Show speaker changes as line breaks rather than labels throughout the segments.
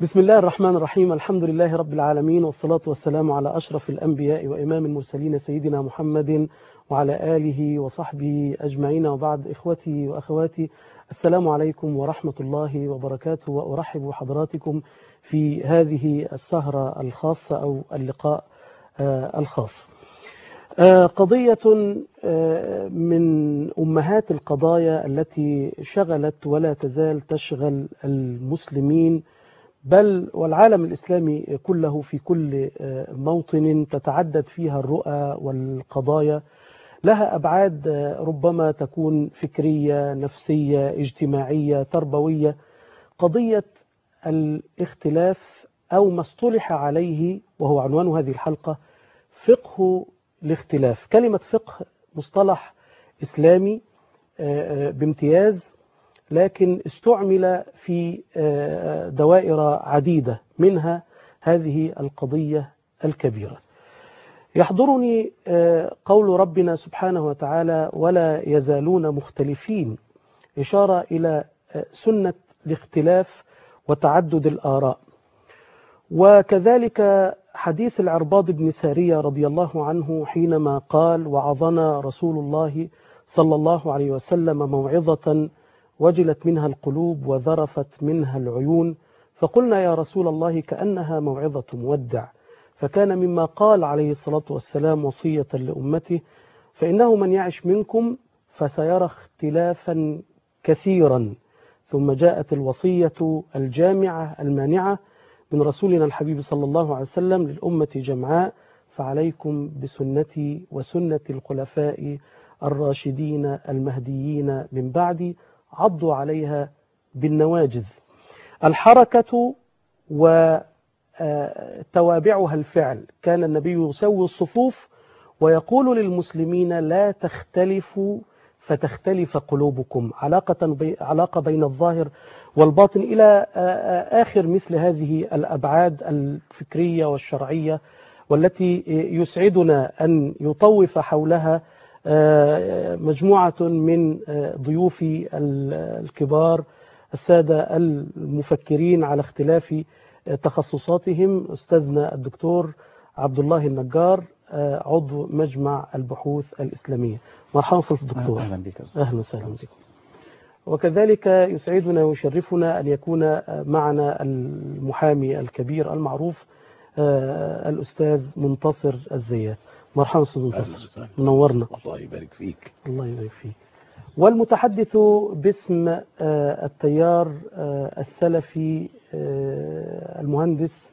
بسم الله الرحمن الرحيم الحمد لله رب العالمين والصلاة والسلام على أشرف الأنبياء وإمام المرسلين سيدنا محمد وعلى آله وصحبه أجمعين وبعد إخوتي وأخواتي السلام عليكم ورحمة الله وبركاته وأرحب بحضراتكم في هذه السهرة الخاصة أو اللقاء الخاص قضية من أمهات القضايا التي شغلت ولا تزال تشغل المسلمين بل والعالم الإسلامي كله في كل موطن تتعدد فيها الرؤى والقضايا لها أبعاد ربما تكون فكرية نفسية اجتماعية تربوية قضية الاختلاف أو ما اصطلح عليه وهو عنوان هذه الحلقة فقه الاختلاف كلمة فقه مصطلح إسلامي بامتياز لكن استعمل في دوائر عديدة منها هذه القضية الكبيرة يحضرني قول ربنا سبحانه وتعالى ولا يزالون مختلفين إشارة إلى سنة الاختلاف وتعدد الآراء وكذلك حديث العرباض بن سارية رضي الله عنه حينما قال وعظنا رسول الله صلى الله عليه وسلم موعظة وجلت منها القلوب وذرفت منها العيون فقلنا يا رسول الله كأنها موعظة مودع فكان مما قال عليه الصلاة والسلام وصية لأمته فإنه من يعش منكم فسيرى اختلافا كثيرا ثم جاءت الوصية الجامعة المانعة من رسولنا الحبيب صلى الله عليه وسلم للأمة جمعاء فعليكم بسنتي وسنة الخلفاء الراشدين المهديين من بعدي عضوا عليها بالنواجذ الحركة وتوابعها الفعل كان النبي يسوي الصفوف ويقول للمسلمين لا تختلفوا فتختلف قلوبكم علاقة, بي علاقة بين الظاهر والباطن إلى آخر مثل هذه الأبعاد الفكرية والشرعية والتي يسعدنا أن يطوف حولها مجموعة من ضيوفي الكبار السادة المفكرين على اختلاف تخصصاتهم أستاذنا الدكتور عبد الله النجار عضو مجمع البحوث الإسلامية مرحبا فضل الدكتور
أهلا بك
أهلا وسهلا بك وكذلك يسعدنا ويشرفنا أن يكون معنا المحامي الكبير المعروف الأستاذ منتصر الزيات مرحبا استاذ منتصر منورنا
الله يبارك فيك
الله يبارك فيك والمتحدث باسم التيار السلفي المهندس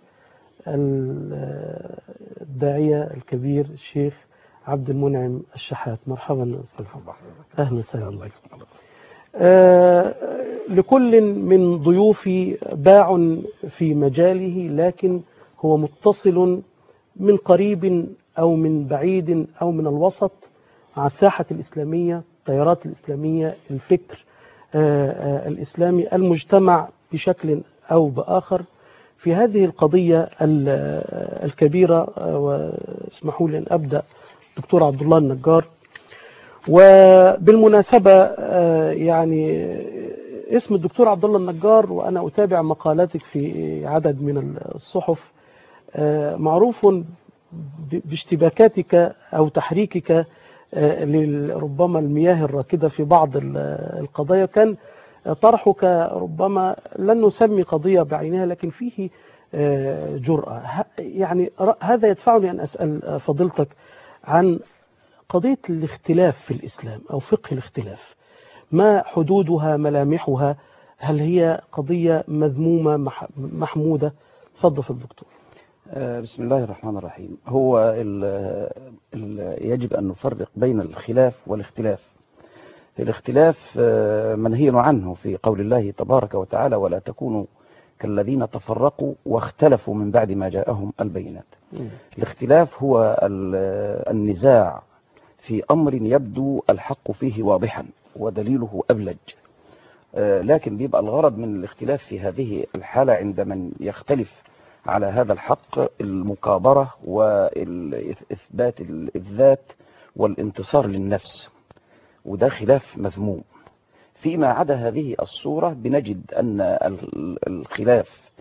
الداعية الكبير الشيخ عبد المنعم الشحات مرحبا استاذ اهلا وسهلا آه لكل من ضيوفي باع في مجاله لكن هو متصل من قريب أو من بعيد أو من الوسط مع الساحة الإسلامية التيارات الإسلامية الفكر الإسلامي المجتمع بشكل أو بآخر في هذه القضية الكبيرة واسمحوا لي أن أبدأ دكتور عبد الله النجار وبالمناسبة يعني اسم الدكتور عبد الله النجار وأنا أتابع مقالاتك في عدد من الصحف معروف باشتباكاتك أو تحريكك لربما المياه الراكدة في بعض القضايا كان طرحك ربما لن نسمي قضية بعينها لكن فيه جرأة يعني هذا يدفعني أن أسأل فضيلتك عن قضية الاختلاف في الإسلام أو فقه الاختلاف ما حدودها ملامحها هل هي قضية مذمومة محمودة تفضل في الدكتور
بسم الله الرحمن الرحيم هو ال ال يجب أن نفرق بين الخلاف والاختلاف الاختلاف منهي عنه في قول الله تبارك وتعالى ولا تكونوا كالذين تفرقوا واختلفوا من بعد ما جاءهم البينات الاختلاف هو النزاع في أمر يبدو الحق فيه واضحا ودليله أبلج لكن بيبقى الغرض من الاختلاف في هذه الحالة عند من يختلف على هذا الحق المكابرة وإثبات الذات والانتصار للنفس وده خلاف مذموم فيما عدا هذه الصورة بنجد أن الخلاف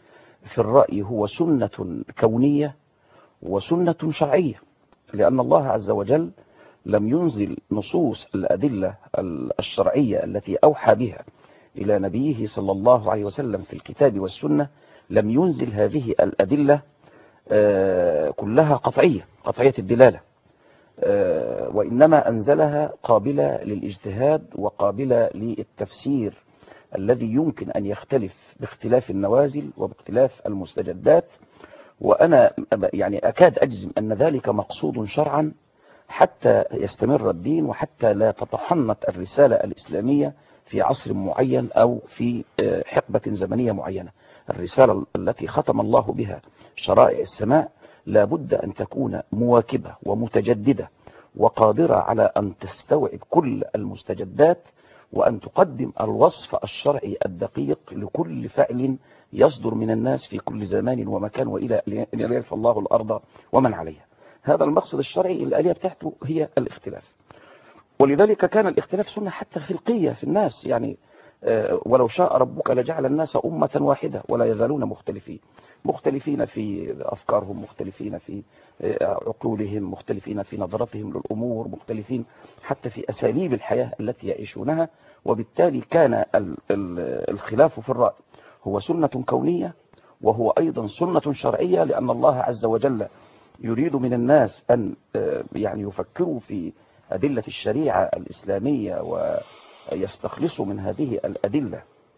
في الرأي هو سنة كونية وسنة شرعية لأن الله عز وجل لم ينزل نصوص الأدلة الشرعية التي أوحى بها إلى نبيه صلى الله عليه وسلم في الكتاب والسنة لم ينزل هذه الأدلة كلها قطعية قطعية الدلالة وإنما أنزلها قابلة للاجتهاد وقابلة للتفسير الذي يمكن أن يختلف باختلاف النوازل وباختلاف المستجدات وأنا يعني أكاد أجزم أن ذلك مقصود شرعا حتى يستمر الدين وحتى لا تتحنط الرسالة الإسلامية في عصر معين أو في حقبة زمنية معينة الرسالة التي ختم الله بها شرائع السماء لا بد أن تكون مواكبة ومتجددة وقادرة على أن تستوعب كل المستجدات وأن تقدم الوصف الشرعي الدقيق لكل فعل يصدر من الناس في كل زمان ومكان وإلى أن يرث الله الأرض ومن عليها هذا المقصد الشرعي الآلية بتاعته هي الاختلاف ولذلك كان الاختلاف سنة حتى خلقية في الناس يعني ولو شاء ربك لجعل الناس أمة واحدة ولا يزالون مختلفين مختلفين في أفكارهم مختلفين في عقولهم مختلفين في نظرتهم للأمور مختلفين حتى في أساليب الحياة التي يعيشونها وبالتالي كان الخلاف في الرأي هو سنة كونية وهو أيضا سنة شرعية لأن الله عز وجل يريد من الناس أن يعني يفكروا في أدلة الشريعة الإسلامية ويستخلصوا من هذه الأدلة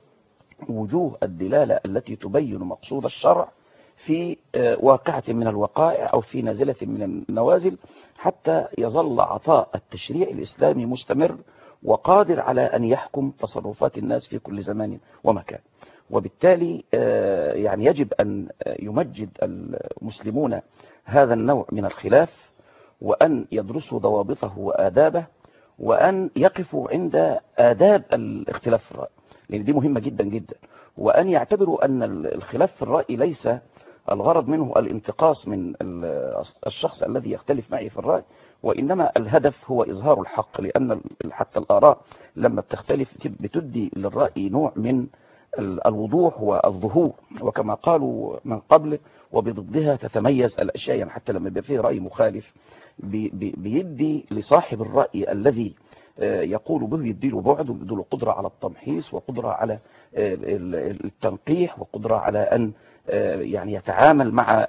وجوه الدلالة التي تبين مقصود الشرع في واقعة من الوقائع أو في نازلة من النوازل حتى يظل عطاء التشريع الإسلامي مستمر وقادر على أن يحكم تصرفات الناس في كل زمان ومكان وبالتالي يعني يجب أن يمجد المسلمون هذا النوع من الخلاف وأن يدرسوا ضوابطه وآدابه وأن يقفوا عند آداب الاختلاف في الرأي لأن دي مهمة جدا جدا وأن يعتبروا أن الخلاف في الرأي ليس الغرض منه الانتقاص من الشخص الذي يختلف معي في الرأي وإنما الهدف هو إظهار الحق لأن حتى الآراء لما بتختلف بتدي للرأي نوع من الوضوح والظهور وكما قالوا من قبل وبضدها تتميز الأشياء يعني حتى لما يبقى فيه رأي مخالف بيدي لصاحب الرأي الذي يقول به يديله بعد ويديله قدرة على التمحيص وقدرة على التنقيح وقدرة على أن يعني يتعامل مع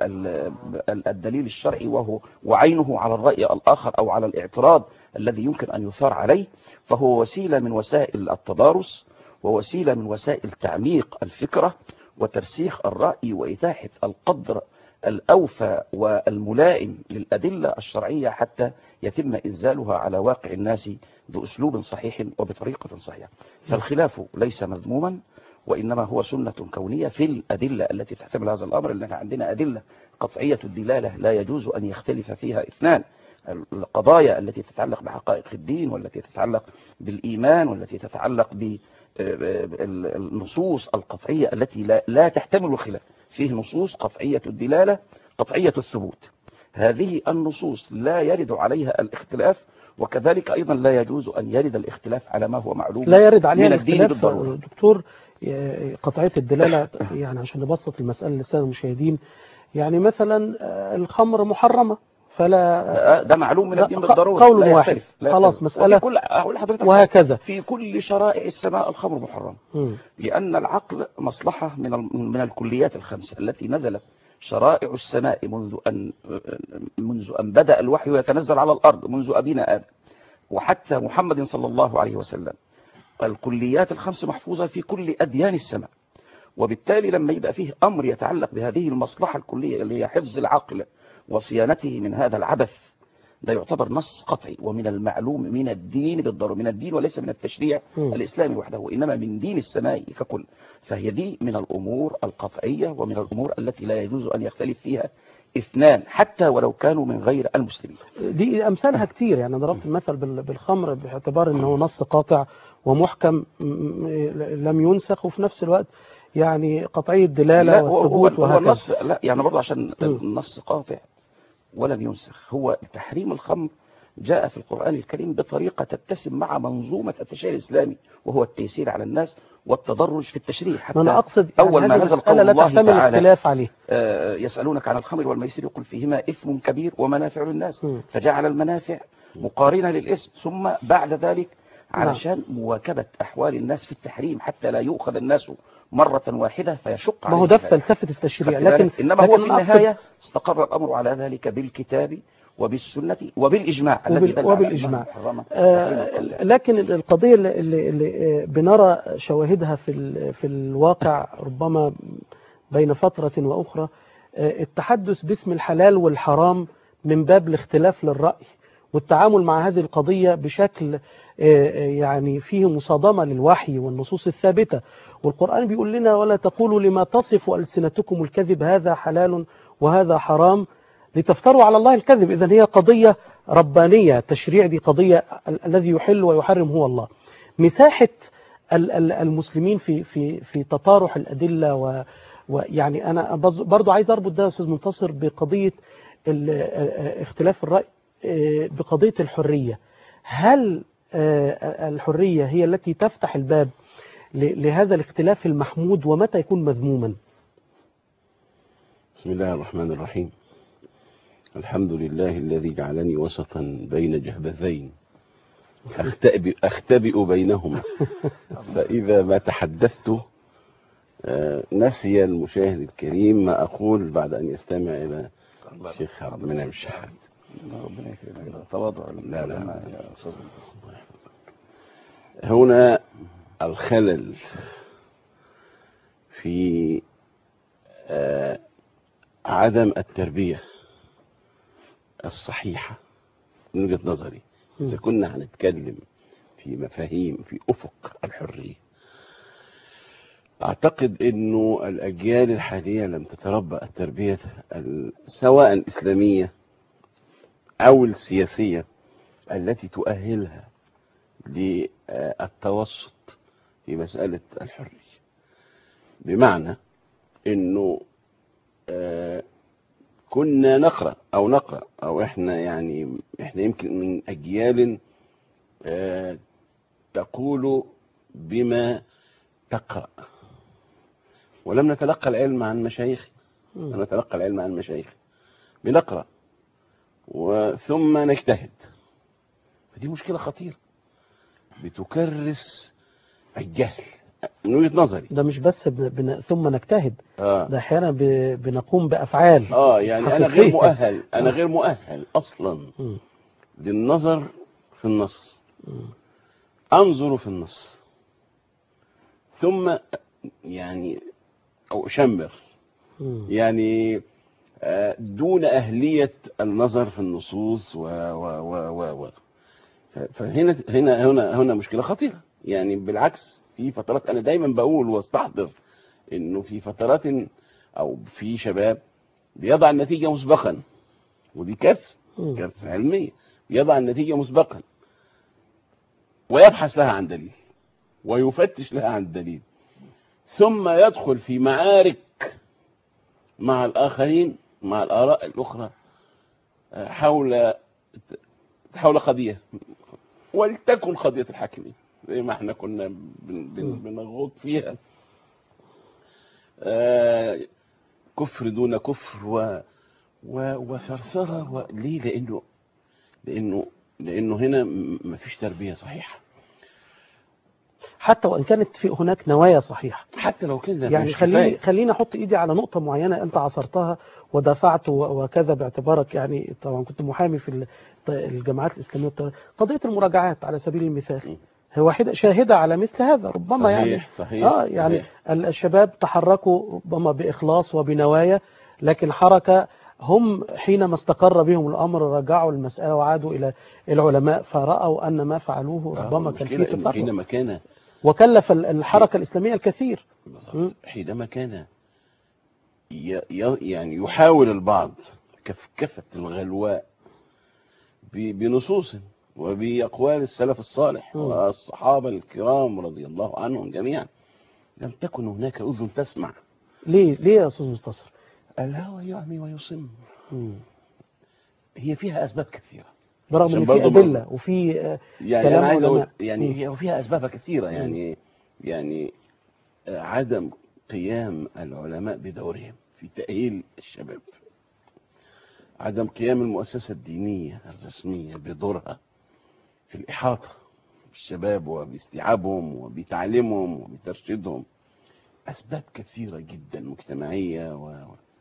الدليل الشرعي وهو وعينه على الرأي الآخر أو على الاعتراض الذي يمكن أن يثار عليه فهو وسيلة من وسائل التدارس ووسيلة من وسائل تعميق الفكرة وترسيخ الرأي وإتاحة القدر الأوفى والملائم للأدلة الشرعية حتى يتم إنزالها على واقع الناس بأسلوب صحيح وبطريقة صحيحة فالخلاف ليس مذموما وإنما هو سنة كونية في الأدلة التي تحتمل هذا الأمر لأن عندنا أدلة قطعية الدلالة لا يجوز أن يختلف فيها اثنان القضايا التي تتعلق بحقائق الدين والتي تتعلق بالإيمان والتي تتعلق بالنصوص القطعية التي لا, لا تحتمل الخلاف فيه نصوص قطعية الدلالة قطعية الثبوت هذه النصوص لا يرد عليها الاختلاف وكذلك أيضا لا يجوز أن يرد الاختلاف على ما هو معلوم
لا يرد عليها
من الدين
الاختلاف
بالضرورة
دكتور قطعية الدلالة يعني عشان نبسط المسألة للسادة المشاهدين يعني مثلا الخمر محرمة فلا
ده معلوم من الدين
ق-
بالضرورة
قول
لا
واحد.
يختلف. لا
خلاص
يختلف.
مسألة
وفي كل أقول لحضرتك
وهكذا
في كل شرائع السماء الخمر محرم
مم.
لأن العقل مصلحة من ال- من الكليات الخمسة التي نزلت شرائع السماء منذ أن منذ أن بدأ الوحي يتنزل على الأرض منذ أبينا آدم وحتى محمد صلى الله عليه وسلم الكليات الخمس محفوظة في كل أديان السماء وبالتالي لما يبقى فيه أمر يتعلق بهذه المصلحة الكلية اللي هي حفظ العقل وصيانته من هذا العبث ده يعتبر نص قطعي ومن المعلوم من الدين بالضرورة من الدين وليس من التشريع
مم.
الإسلامي وحده وإنما من دين السماء ككل فهي دي من الأمور القطعية ومن الأمور التي لا يجوز أن يختلف فيها اثنان حتى ولو كانوا من غير المسلمين
دي أمثالها كتير يعني ضربت المثل بال- بالخمر باعتبار أنه نص قاطع ومحكم م- م- لم ينسخ وفي نفس الوقت يعني قطعية دلالة
لا هو, هو,
والثبوت
هو
وهكذا
النص لا يعني برضه عشان
مم.
النص قاطع ولم ينسخ هو تحريم الخمر جاء في القرآن الكريم بطريقة تتسم مع منظومة التشريع الإسلامي وهو التيسير على الناس والتدرج في التشريع حتى
ما أنا أقصد
أول
يعني
ما
هذه
نزل
مسألة
قول
لا
الله
تحتمل
تعالى
اختلاف عليه
آه، يسألونك عن الخمر والميسر يقول فيهما إثم كبير ومنافع للناس
مم.
فجعل المنافع مقارنة للإثم ثم بعد ذلك علشان مواكبة أحوال الناس في التحريم حتى لا يؤخذ الناس مرة واحدة فيشق
ما هو
عليهم
ده
ذلك.
فلسفة التشريع
خدت بالك؟
لكن
إنما هو
لكن
في
أنا أقصد-
النهاية استقر الأمر على ذلك بالكتاب وبالسنة وبالإجماع
وبال-
الذي دل على
وبالإجماع.
أنه محرم تحريم
آه،
القتل.
لكن القضية اللي, اللي, اللي آه، بنرى شواهدها في ال- في الواقع ربما بين فترة وأخرى آه، التحدث باسم الحلال والحرام من باب الاختلاف للرأي والتعامل مع هذه القضية بشكل آه، آه، يعني فيه مصادمة للوحي والنصوص الثابتة والقرآن بيقول لنا ولا تقولوا لما تصف ألسنتكم الكذب هذا حلال وهذا حرام لتفتروا على الله الكذب إذا هي قضية ربانية تشريع دي قضية ال- الذي يحل ويحرم هو الله مساحة ال- ال- المسلمين في في في تطارح الأدلة و ويعني أنا بز- برضو عايز أربط ده يا أستاذ منتصر بقضية ال- آه، اختلاف الرأي آه، بقضية الحرية هل آه، الحرية هي التي تفتح الباب ل- لهذا الاختلاف المحمود ومتى يكون مذموما
بسم الله الرحمن الرحيم الحمد لله الذي جعلني وسطا بين جهبذين أختبئ, أختبئ بينهما فإذا ما تحدثت آه، نسي المشاهد الكريم ما أقول بعد أن يستمع إلى الشيخ عبد المنعم الشحات
ربنا يكرمك تواضع
لا، لا.
يا أستاذ منتصر.
هنا الخلل في آه، عدم التربية الصحيحة من وجهة نظري إذا كنا هنتكلم في مفاهيم في أفق الحرية أعتقد أنه الأجيال الحالية لم تتربى التربية ال- سواء الإسلامية أو السياسية التي تؤهلها للتوسط في مسألة الحرية بمعنى أنه آه، كنا نقرأ أو نقرأ أو إحنا يعني إحنا يمكن من أجيال آه، تقول بما تقرأ ولم نتلقى العلم عن مشايخ لم نتلقى العلم عن مشايخ بنقرأ وثم نجتهد فدي مشكلة خطيرة بتكرس الجهل من وجهة نظري
ده مش بس بن... بن... ثم نجتهد
آه.
ده احيانا ب... بنقوم بافعال
اه يعني انا غير
حقيقية.
مؤهل انا غير مؤهل اصلا
مم.
للنظر في النص
مم.
انظر في النص ثم يعني او اشمر
مم.
يعني آه، دون أهلية النظر في النصوص و و و و و ف- فهنا هنا هنا هنا مشكلة خطيرة يعني بالعكس في فترات أنا دايما بقول واستحضر إنه في فترات أو في شباب بيضع النتيجة مسبقا ودي كارثة
مم.
كارثة علمية بيضع النتيجة مسبقا ويبحث لها عن دليل ويفتش لها عن دليل ثم يدخل في معارك مع الآخرين مع الآراء الأخرى آه، حول حول قضية ولتكن قضية الحاكمين زي ما احنا كنا بن- بن- بنغوط فيها آه، كفر دون كفر و و وثرثرة و... ليه لأنه لأنه لأنه هنا م- مفيش تربية صحيحة
حتى وان كانت في هناك نوايا صحيحه
حتى لو كده
يعني
مش
خليني
كفاية.
خليني احط ايدي على نقطه معينه انت عصرتها ودافعت و- وكذا باعتبارك يعني طبعا كنت محامي في ال- الجامعات الاسلاميه والت- قضيه المراجعات على سبيل المثال هي واحده شاهده على مثل هذا ربما
صحيح،
يعني
صحيح،
اه يعني
صحيح.
ال- الشباب تحركوا ربما باخلاص وبنوايا لكن حركه هم حينما استقر بهم الامر رجعوا المساله وعادوا الى العلماء فراوا ان ما فعلوه
آه،
ربما كان
المشكلة
فيه
إن
تسرع
حينما كان
وكلف ال- الحركه الاسلاميه الكثير
بالضبط. حينما كان ي... ي... يعني يحاول البعض كفكفة الغلواء ب... بنصوص وبأقوال السلف الصالح
مم.
والصحابة الكرام رضي الله عنهم جميعا لم تكن هناك أذن تسمع
ليه ليه يا استاذ مصطفى
الهوى يعمي ويصم
مم.
هي فيها أسباب كثيرة
برغم
عشان
ان في
برضه
ادله وفي آه،
يعني
كلام
انا عايز اقول
علماء.
يعني
مم.
هي وفيها اسباب كثيره يعني يعني آه، عدم قيام العلماء بدورهم في تاهيل الشباب عدم قيام المؤسسه الدينيه الرسميه بدورها في الاحاطه بالشباب وباستيعابهم وبتعليمهم وبترشيدهم اسباب كثيره جدا مجتمعيه و...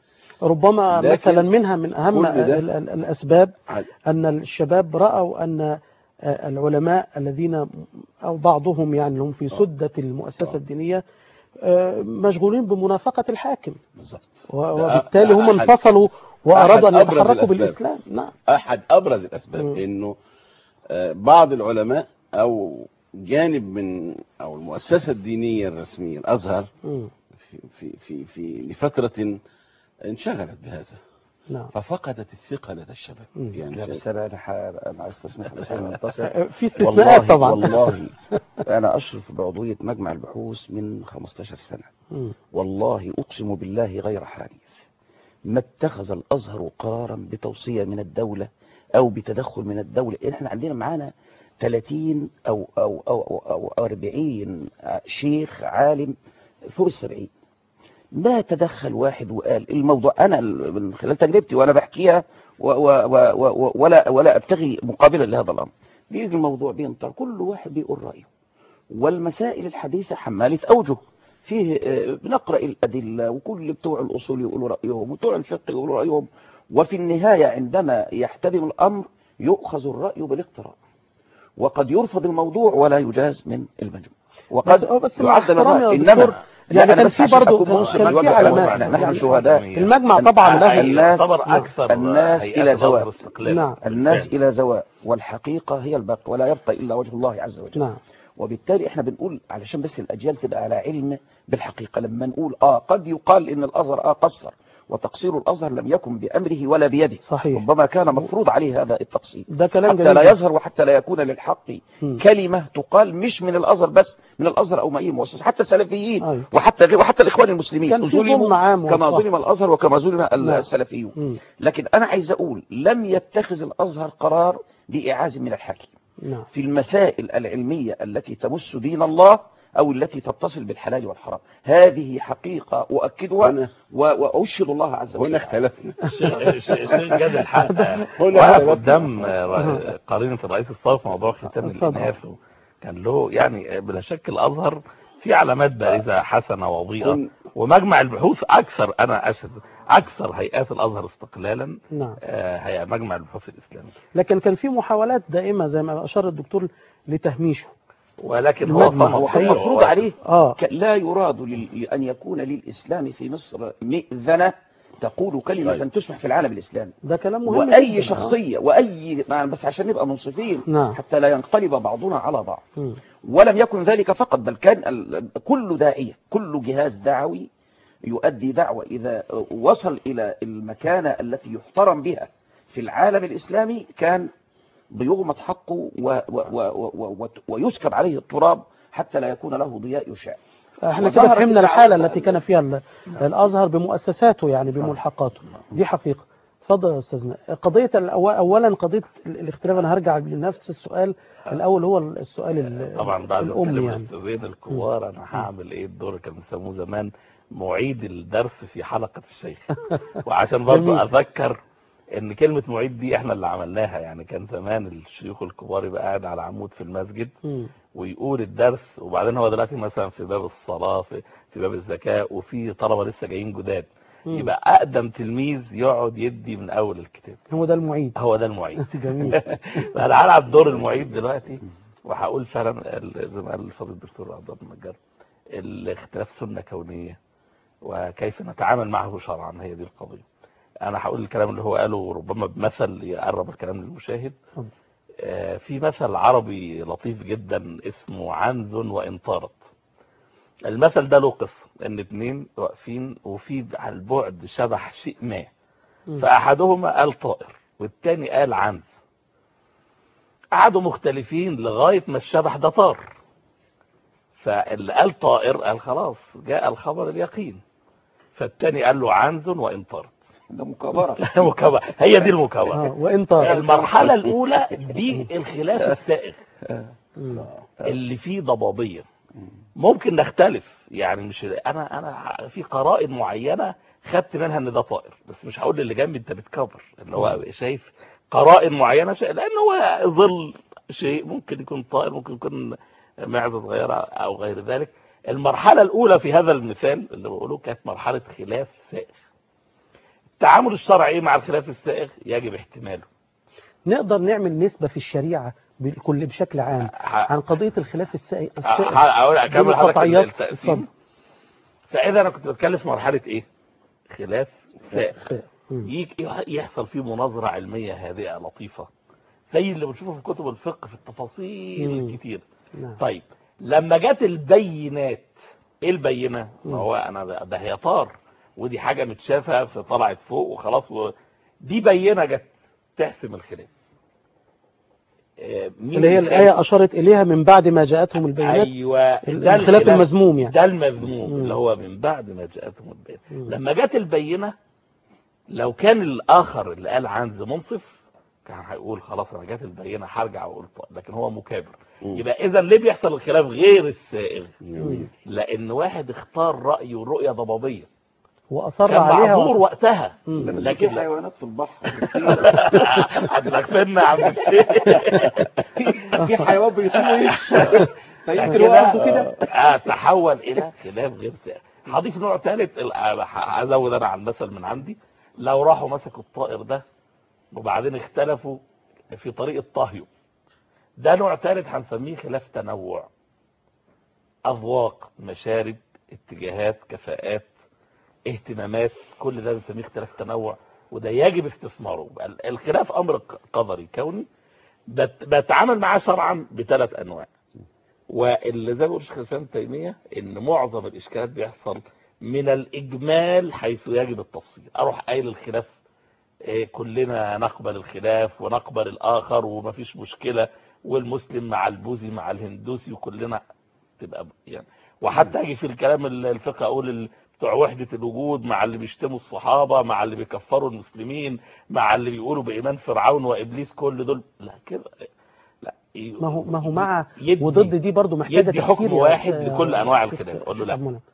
ربما
لكن
مثلا منها من اهم
كل ده-
ال- ال- الاسباب
عد-
أن الشباب رأوا أن آه، العلماء الذين أو بعضهم يعني هم في سدة المؤسسة
آه.
الدينية آه، مشغولين بمنافقة الحاكم
بالظبط
و-
ده
وبالتالي هم
أحد-
انفصلوا وأرادوا أن
أحد أبرز
يتحركوا
الأسباب.
بالإسلام نعم
احد ابرز الاسباب
مم.
انه آه، بعض العلماء او جانب من او المؤسسه الدينيه الرسميه الازهر
مم.
في في في, في لفتره انشغلت بهذا
نعم
ففقدت الثقه لدى الشباب
مم.
لا
يعني
بس انا انا ح- انا عايز استسمح الاستاذ منتصر
آه، في استثناءات طبعا
والله انا اشرف بعضويه مجمع البحوث من 15 سنه
مم.
والله اقسم بالله غير حانث ما اتخذ الازهر قرارا بتوصيه من الدوله او بتدخل من الدوله احنا عندنا معانا 30 او او او او, أو 40 شيخ عالم فوق السبعين ما تدخل واحد وقال الموضوع انا ال- من خلال تجربتي وانا بحكيها و و و و ولا ولا ابتغي مقابلا لهذا الامر بيجي الموضوع بينطر كل واحد بيقول رايه والمسائل الحديثه حماله اوجه فيه آه، بنقرا الادله وكل بتوع الاصول يقولوا رايهم وبتوع الفقه يقولوا رايهم وفي النهايه عندما يحتدم الامر يؤخذ الراي بالاقتراء وقد يرفض الموضوع ولا يجاز من المجموع وقد
بس- آه، بس مع
يعدل
احترامي
الراي
يا دكتور،
انما
يعني
لا، أنا
كان
بس
في
عشان
برضه-
أكون
كان-
منصف
كان في
للوضع
علماء.
الوضع، نحن
يعني
شهداء
المجمع طبعا له
الناس
يعتبر اكثر
الناس
هيئات
إلى
الأزهر
زوال.
استقلالا
نعم.
الناس
بالفعل.
إلى زواء والحقيقة هي الباقي ولا يبقى إلا وجه الله عز وجل
نعم
وبالتالي احنا بنقول علشان بس الأجيال تبقى على علم بالحقيقة لما نقول آه قد يقال إن الأزهر آه قصر وتقصير الأزهر لم يكن بأمره ولا بيده
صحيح
ربما كان مفروض عليه هذا التقصير
ده كلام
حتى
جميل
لا يظهر وحتى لا يكون للحق
مم.
كلمة تقال مش من الأزهر بس من الأزهر أو ما أي مؤسسة حتى السلفيين
أيوة.
وحتى غير وحتى الإخوان المسلمين
كان في
ظلموا
ظلم عام
كما
وصح.
ظلم الأزهر وكما ظلم ال-
نعم.
السلفيون
مم.
لكن أنا عايز أقول لم يتخذ الأزهر قرار بإعاز من الحاكم
نعم
في المسائل العلمية التي تمس دين الله أو التي تتصل بالحلال والحرام هذه حقيقة أؤكدها
هنا
و- وأشهد الله عز وجل
هنا اختلفنا
الشيخ الشيخ جاد الحق
هنا
واقف
اختلفنا.
قدام آه، قرينة الرئيس السابق موضوع ختام
اتفضل.
الإناث كان له يعني بلا شك الأزهر في علامات بارزة حسنة وضيئة
كن-
ومجمع البحوث أكثر أنا أشهد أكثر هيئات الأزهر استقلالا
نعم
آه، هي مجمع البحوث الإسلامي
لكن كان في محاولات دائمة زي ما أشار الدكتور لتهميشه
ولكن هو
المجمع
طمع
هو كان
حقيقة.
مفروض عليه
آه
ك- لا يراد لل- أن يكون للإسلام في مصر مئذنة تقول كلمة
طيب.
تسمح في العالم الإسلامي
ده كلام مهم
وأي
جداً.
شخصية وأي مع- بس عشان نبقى منصفين
نعم.
حتى لا ينقلب بعضنا على بعض
آه. مم.
ولم يكن ذلك فقط بل كان ال- كل داعية كل جهاز دعوي يؤدي دعوة إذا وصل إلى المكانة التي يحترم بها في العالم الإسلامي كان بيغمط حقه و و و و و ويسكب عليه التراب حتى لا يكون له ضياء يشاع
احنا كده
وظهرت
فهمنا الحالة
الدعوة-
التي كان فيها ال- الأزهر بمؤسساته يعني بملحقاته دي حقيقة اتفضل يا أستاذنا قضية الأو- أولا قضية ال- الاختلاف أنا هرجع لنفس السؤال الأول هو السؤال ال-
طبعا بعد ما
الأم
اتكلم
يعني
الاستاذين الكبار انا هعمل ايه الدور كانوا بيسموه زمان معيد الدرس في حلقة الشيخ وعشان
جميل.
برضه اذكر ان كلمة معيد دي احنا اللي عملناها يعني كان زمان الشيوخ الكبار يبقى قاعد على عمود في المسجد
مم.
ويقول الدرس وبعدين هو دلوقتي مثلا في باب الصلاة في, في باب الزكاة وفي طلبة لسه جايين جداد
مم.
يبقى اقدم تلميذ يقعد يدي من اول الكتاب
هو ده المعيد
هو ده المعيد
جميل
انا هلعب دور المعيد دلوقتي وهقول فعلا ال- زي ما قال الفضل الدكتور عبد الله النجار الاختلاف سنه كونيه وكيف نتعامل معه شرعا هي دي القضيه انا هقول الكلام اللي هو قاله ربما بمثل يقرب الكلام للمشاهد
اتفضل.
آه، في مثل عربي لطيف جدا اسمه عنز وان طارت المثل ده له قصه ان اتنين واقفين وفي على البعد شبح شيء ما
مم.
فأحدهما قال طائر والتاني قال عنز قعدوا مختلفين لغاية ما الشبح ده طار فاللي قال طائر قال خلاص جاء الخبر اليقين فالتاني قال له عنز وإن طارت
ده مكابرة
مكابرة هي دي المكابرة
آه، وإن طال
المرحلة الأولى دي الخلاف السائغ
مم.
اللي فيه ضبابية ممكن نختلف يعني مش انا انا في قرائن معينه خدت منها ان ده طائر بس مش هقول للي جنبي انت بتكبر اللي هو شايف قرائن معينه شيء لان هو ظل شيء ممكن يكون طائر ممكن يكون معزه صغيره او غير ذلك المرحله الاولى في هذا المثال اللي بقوله كانت مرحله خلاف سائغ التعامل الشرعي مع الخلاف السائغ يجب احتماله
نقدر نعمل نسبة في الشريعة بكل بشكل عام
ه-
عن قضية الخلاف السائغ
ه- هقول اكمل
دون
حضرتك
قطعيات.
التقسيم
اتفضل.
فاذا انا كنت بتكلم في مرحله ايه خلاف سائغ
سائغ. مم.
يجي- يحصل فيه مناظرة علمية هادئة لطيفة زي اللي بنشوفه في كتب الفقه في التفاصيل
مم.
الكتير
نعم.
طيب لما جت البينات ايه البينة
مم.
ما هو انا ده, ده هي طار ودي حاجة متشافة في طلعت فوق وخلاص و... دي بينة جت تحسم الخلاف آه، مين
اللي هي
اللي
الآية أشارت إليها من بعد ما جاءتهم البينات
ايوه ده
الخلاف المذموم يعني
ده المذموم
مم.
اللي هو من بعد ما جاءتهم البينة
مم.
لما جت البينة لو كان الآخر اللي قال عنز منصف كان هيقول خلاص أنا جت البينة هرجع وأقول طيب لكن هو مكابر
مم.
يبقى إذا ليه بيحصل الخلاف غير السائغ
جميل.
لأن واحد اختار رأي والرؤية ضبابية
وأصر
كان
عليها
معذور وقتها
مم.
لكن
لكن
في حيوانات في البحر
هتلفنا يا عم الشيخ
في حيوان بيطير ويمشي فيمكن
كده
لوحده كده
آه تحول الى خلاف غير سائغ هضيف نوع ثالث ال- آه، هزود انا على المثل من عندي لو راحوا مسكوا الطائر ده وبعدين اختلفوا في طريقه طهيه ده نوع ثالث هنسميه خلاف تنوع اذواق مشارب اتجاهات كفاءات اهتمامات كل ده بنسميه اختلاف تنوع وده يجب استثماره ال- الخلاف امر ق- قدري كوني بت- بتعامل معاه شرعا بثلاث انواع واللي زي ما بيقول الشيخ الاسلام تيميه ان معظم الاشكالات بيحصل من الاجمال حيث يجب التفصيل اروح قايل الخلاف إيه، كلنا نقبل الخلاف ونقبل الاخر ومفيش مشكله والمسلم مع البوذي مع الهندوسي وكلنا تبقى ب- يعني وحتى اجي في الكلام ال- الفقه اقول ال- بتوع وحده الوجود مع اللي بيشتموا الصحابه مع اللي بيكفروا المسلمين مع اللي بيقولوا بايمان فرعون وابليس كل دول لا كده لا
ما هو ما هو مع
يدي-
وضد دي برضو محتاجة
يدي
تفسير
حكم
يا
واحد
أستاذ-
لكل أنواع
شيخ-
الخلاف.
شيخ
أقول له لا.
أبو منى.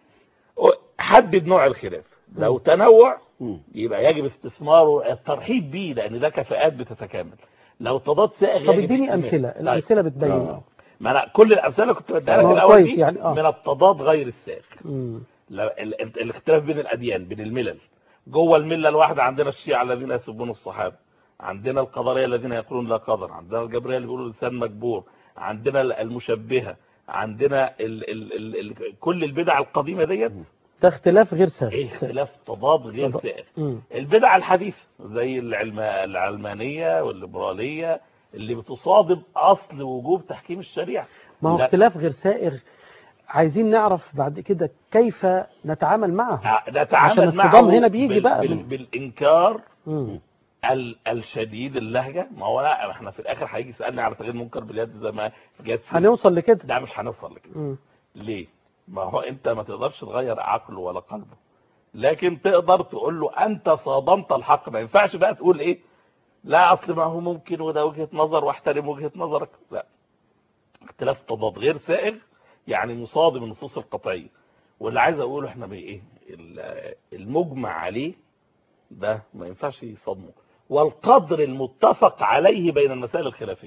حدد نوع الخلاف لو تنوع
مم.
يبقى يجب استثماره الترحيب بيه لان ده كفاءات بتتكامل لو تضاد سائغ
طب
يجب
اديني
احتمال.
أمثلة
طيب.
الأمثلة بتبين
آه.
ما انا كل الامثله كنت بديها لك
ما هو
الاول
كويس
دي
يعني، آه.
من التضاد غير السائغ
مم.
لا، ال- ال- الاختلاف بين الاديان بين الملل جوه المله الواحده عندنا الشيعه الذين يسبون الصحابه عندنا القدريه الذين يقولون لا قدر عندنا الجبريه اللي بيقولوا الانسان مجبور عندنا ال- المشبهه عندنا ال ال ال ال كل البدع القديمه ديت
ده اختلاف غير سائغ
ايه اختلاف تضاد غير
تضاد.
سائغ
مم.
البدع الحديثة زي العلم العلمانية والليبرالية اللي بتصادم أصل وجوب تحكيم الشريعة
ما هو
لا.
اختلاف غير سائغ عايزين نعرف بعد كده كيف نتعامل معه
ع- نتعامل
عشان الصدام
معه
هنا بيجي
بال-
بقى
بال-
من-
بالإنكار
مم.
ال الشديد اللهجة ما هو لا احنا في الآخر هيجي يسألني على تغيير منكر باليد زي ما جت في-
هنوصل لكده
لا مش هنوصل لكده
مم.
ليه؟ ما هو انت ما تقدرش تغير عقله ولا قلبه لكن تقدر تقول له انت صادمت الحق ما ينفعش بقى تقول ايه لا اصل ما هو ممكن وده وجهة نظر واحترم وجهة نظرك لا اختلاف تضاد غير سائغ يعني مصادم النصوص القطعية واللي عايز اقوله احنا بايه ال- المجمع عليه ده ما ينفعش يصادمه والقدر المتفق عليه بين المسائل الخلافيه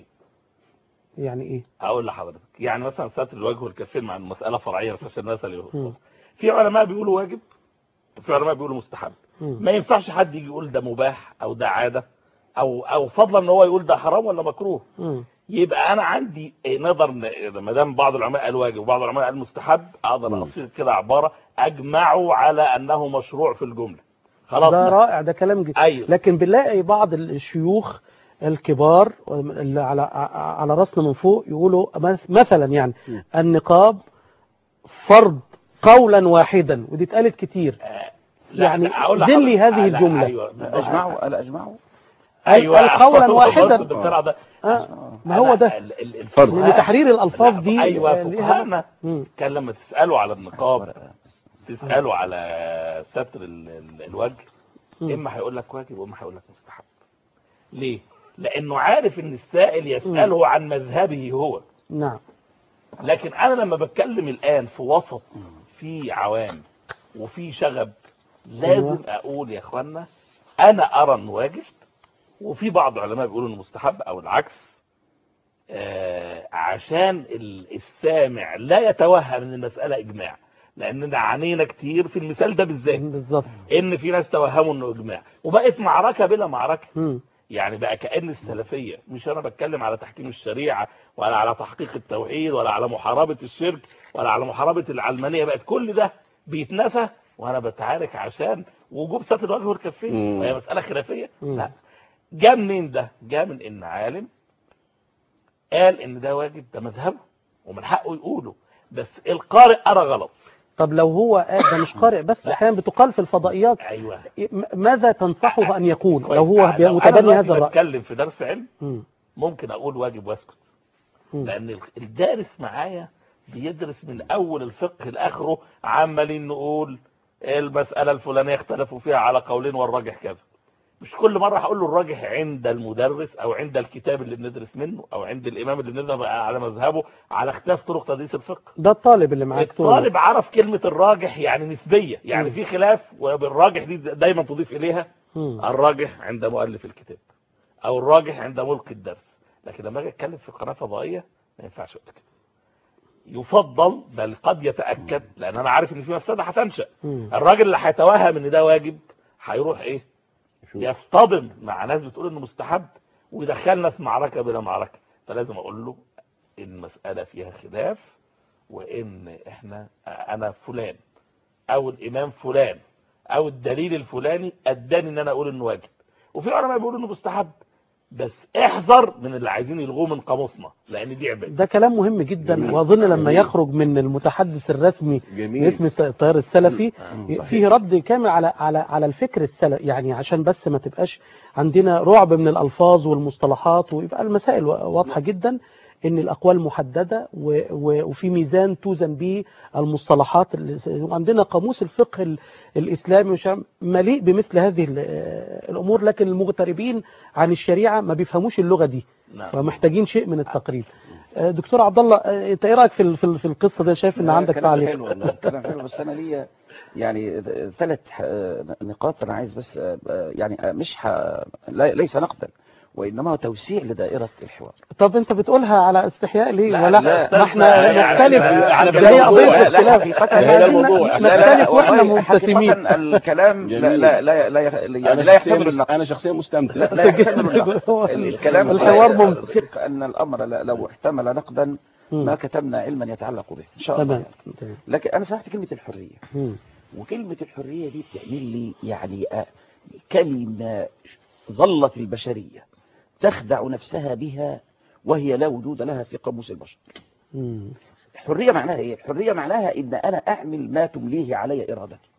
يعني ايه
اقول لحضرتك يعني مثلا ستر الوجه والكفين مع المساله فرعيه بس عشان الناس اللي
مم.
يفهم. في علماء بيقولوا واجب وفي علماء بيقولوا مستحب
مم.
ما ينفعش حد يجي يقول ده مباح او ده عاده او او فضلا ان هو يقول ده حرام ولا مكروه
مم.
يبقى انا عندي إيه نقدر ن- ما دام بعض العلماء قال واجب وبعض العلماء قال مستحب اقدر
مم.
اصيغ كده عباره اجمعوا على انه مشروع في الجمله خلاص
ده رائع ده كلام جديد
ايوه
لكن بنلاقي بعض الشيوخ الكبار اللي على على راسنا من فوق يقولوا مث- مثلا يعني
م.
النقاب فرض قولا واحدا ودي اتقالت كتير
لا،
يعني
لا، أقول
زن لي
لحضرتك-
هذه
لا،
الجملة.
ايوه
أجمعوا ألا أجمعوا
ايوه
قال قولا واحدا.
بالسرعه ده
آه ما هو ده
ال- ال-
فرض.
لان تحرير الالفاظ
لا،
دي
ايوه
آه، ليها
فقهاءنا
مم.
كان لما تساله على النقاب
ورقة.
تساله على ستر ال- ال- الوجه
مم.
اما هيقول لك واجب واما هيقول لك مستحب ليه لانه عارف ان السائل يساله عن مذهبه هو
نعم
لكن انا لما بتكلم الان في وسط في عوام وفي شغب لازم اقول يا اخوانا انا ارى انه واجب وفي بعض العلماء بيقولوا انه مستحب او العكس آه عشان ال- السامع لا يتوهم ان المساله اجماع لاننا عانينا كتير في المثال ده بالذات
بالظبط
ان في ناس توهموا انه اجماع وبقت معركه بلا معركه
مم.
يعني بقى كأن السلفية مش أنا بتكلم على تحكيم الشريعة ولا على تحقيق التوحيد ولا على محاربة الشرك ولا على محاربة العلمانية بقت كل ده بيتنسى وأنا بتعارك عشان وجوب ستر الوجه والكفين
مم.
وهي مسألة خلافية
مم.
لا جاء منين ده جاء من إن عالم قال إن ده واجب ده مذهبه ومن حقه يقوله بس القارئ أرى غلط
طب لو هو قال ده مش قارئ بس
لا.
احيانا بتقال في الفضائيات
أيوه
م- ماذا تنصحه ان يقول
كويس.
لو هو بي-
لو أنا
متبني
دلوقتي
هذا الراي
بتكلم في درس علم
مم.
ممكن أقول واجب واسكت
مم.
لان ال- الدارس معايا بيدرس من اول الفقه لاخره عمالين نقول المساله الفلانيه اختلفوا فيها على قولين والراجح كذا مش كل مره هقول له الراجح عند المدرس او عند الكتاب اللي بندرس منه او عند الامام اللي بنذهب على مذهبه على اختلاف طرق تدريس الفقه
ده الطالب اللي معاك طول الوقت.
الطالب عرف كلمه الراجح يعني نسبيه يعني
مم.
في خلاف وبالراجح دي دايما تضيف اليها
مم.
الراجح عند مؤلف الكتاب او الراجح عند ملقي الدرس لكن لما اجي اتكلم في قناه فضائيه ما ينفعش اقول كده يفضل بل قد يتاكد لان انا عارف ان في مفسده هتنشا
مم.
الراجل اللي هيتوهم ان ده واجب هيروح ايه
شوف.
يصطدم مع ناس بتقول انه مستحب ويدخلنا في معركه بلا معركه فلازم اقول له المساله فيها خلاف وان احنا انا فلان او الامام فلان او الدليل الفلاني اداني ان انا اقول انه واجب وفي علماء بيقولوا انه مستحب بس احذر من اللي عايزين يلغوه من قاموسنا لان دي عباده
ده كلام مهم جدا
جميل.
واظن لما
جميل.
يخرج من المتحدث الرسمي
جميل
باسم الت- التيار السلفي
صحيح.
فيه رد كامل على على على الفكر السلفي يعني عشان بس ما تبقاش عندنا رعب من الالفاظ والمصطلحات ويبقى المسائل واضحه جدا ان الاقوال محدده و- و- وفي ميزان توزن به المصطلحات اللي- وعندنا قاموس الفقه ال- الاسلامي مش عارف- مليء بمثل هذه ال- الامور لكن المغتربين عن الشريعه ما بيفهموش اللغه دي
نعم
فمحتاجين شيء من التقريب آه، دكتور عبد الله آه، انت ايه رايك في ال- في ال- في القصه ده شايف ان
لا،
عندك
كلام
تعليق
حلو والله كلام حلو بس انا ليا يعني ثلاث نقاط انا عايز بس آه، يعني آه، مش ح... لا- ليس نقدا وانما توسيع لدائره الحوار
طب انت بتقولها على استحياء ليه
لا،
ولا
لا،
ما احنا
يعني-
نختلف
على
ده
كده
هي
الموضوع.
قضيه
لا، لا،
اختلاف
حقيقة
احنا
هذا
عايزين
الموضوع.
نختلف واحنا
والله
مبتسمين
حقيقة الكلام لا
جميل.
لا لا لا يخ- يعني
انا
لا يحتمل
شخصيا
النقد
انا شخصيا مستمتع
لا لا يحتمل النقد
هو
الكلام
الحوار ممتع
ثق ان الامر لا- لو احتمل نقدا ما
مم.
كتبنا علما يتعلق به ان شاء الله
تمام
يعني.
تمام.
لكن انا سمعت كلمه الحريه
مم.
وكلمة الحرية دي بتعمل لي يعني آه، كلمة ظلت البشرية تخدع نفسها بها وهي لا وجود لها في قاموس البشر
مم.
الحرية معناها ايه الحرية معناها ان انا اعمل ما تمليه علي ارادتي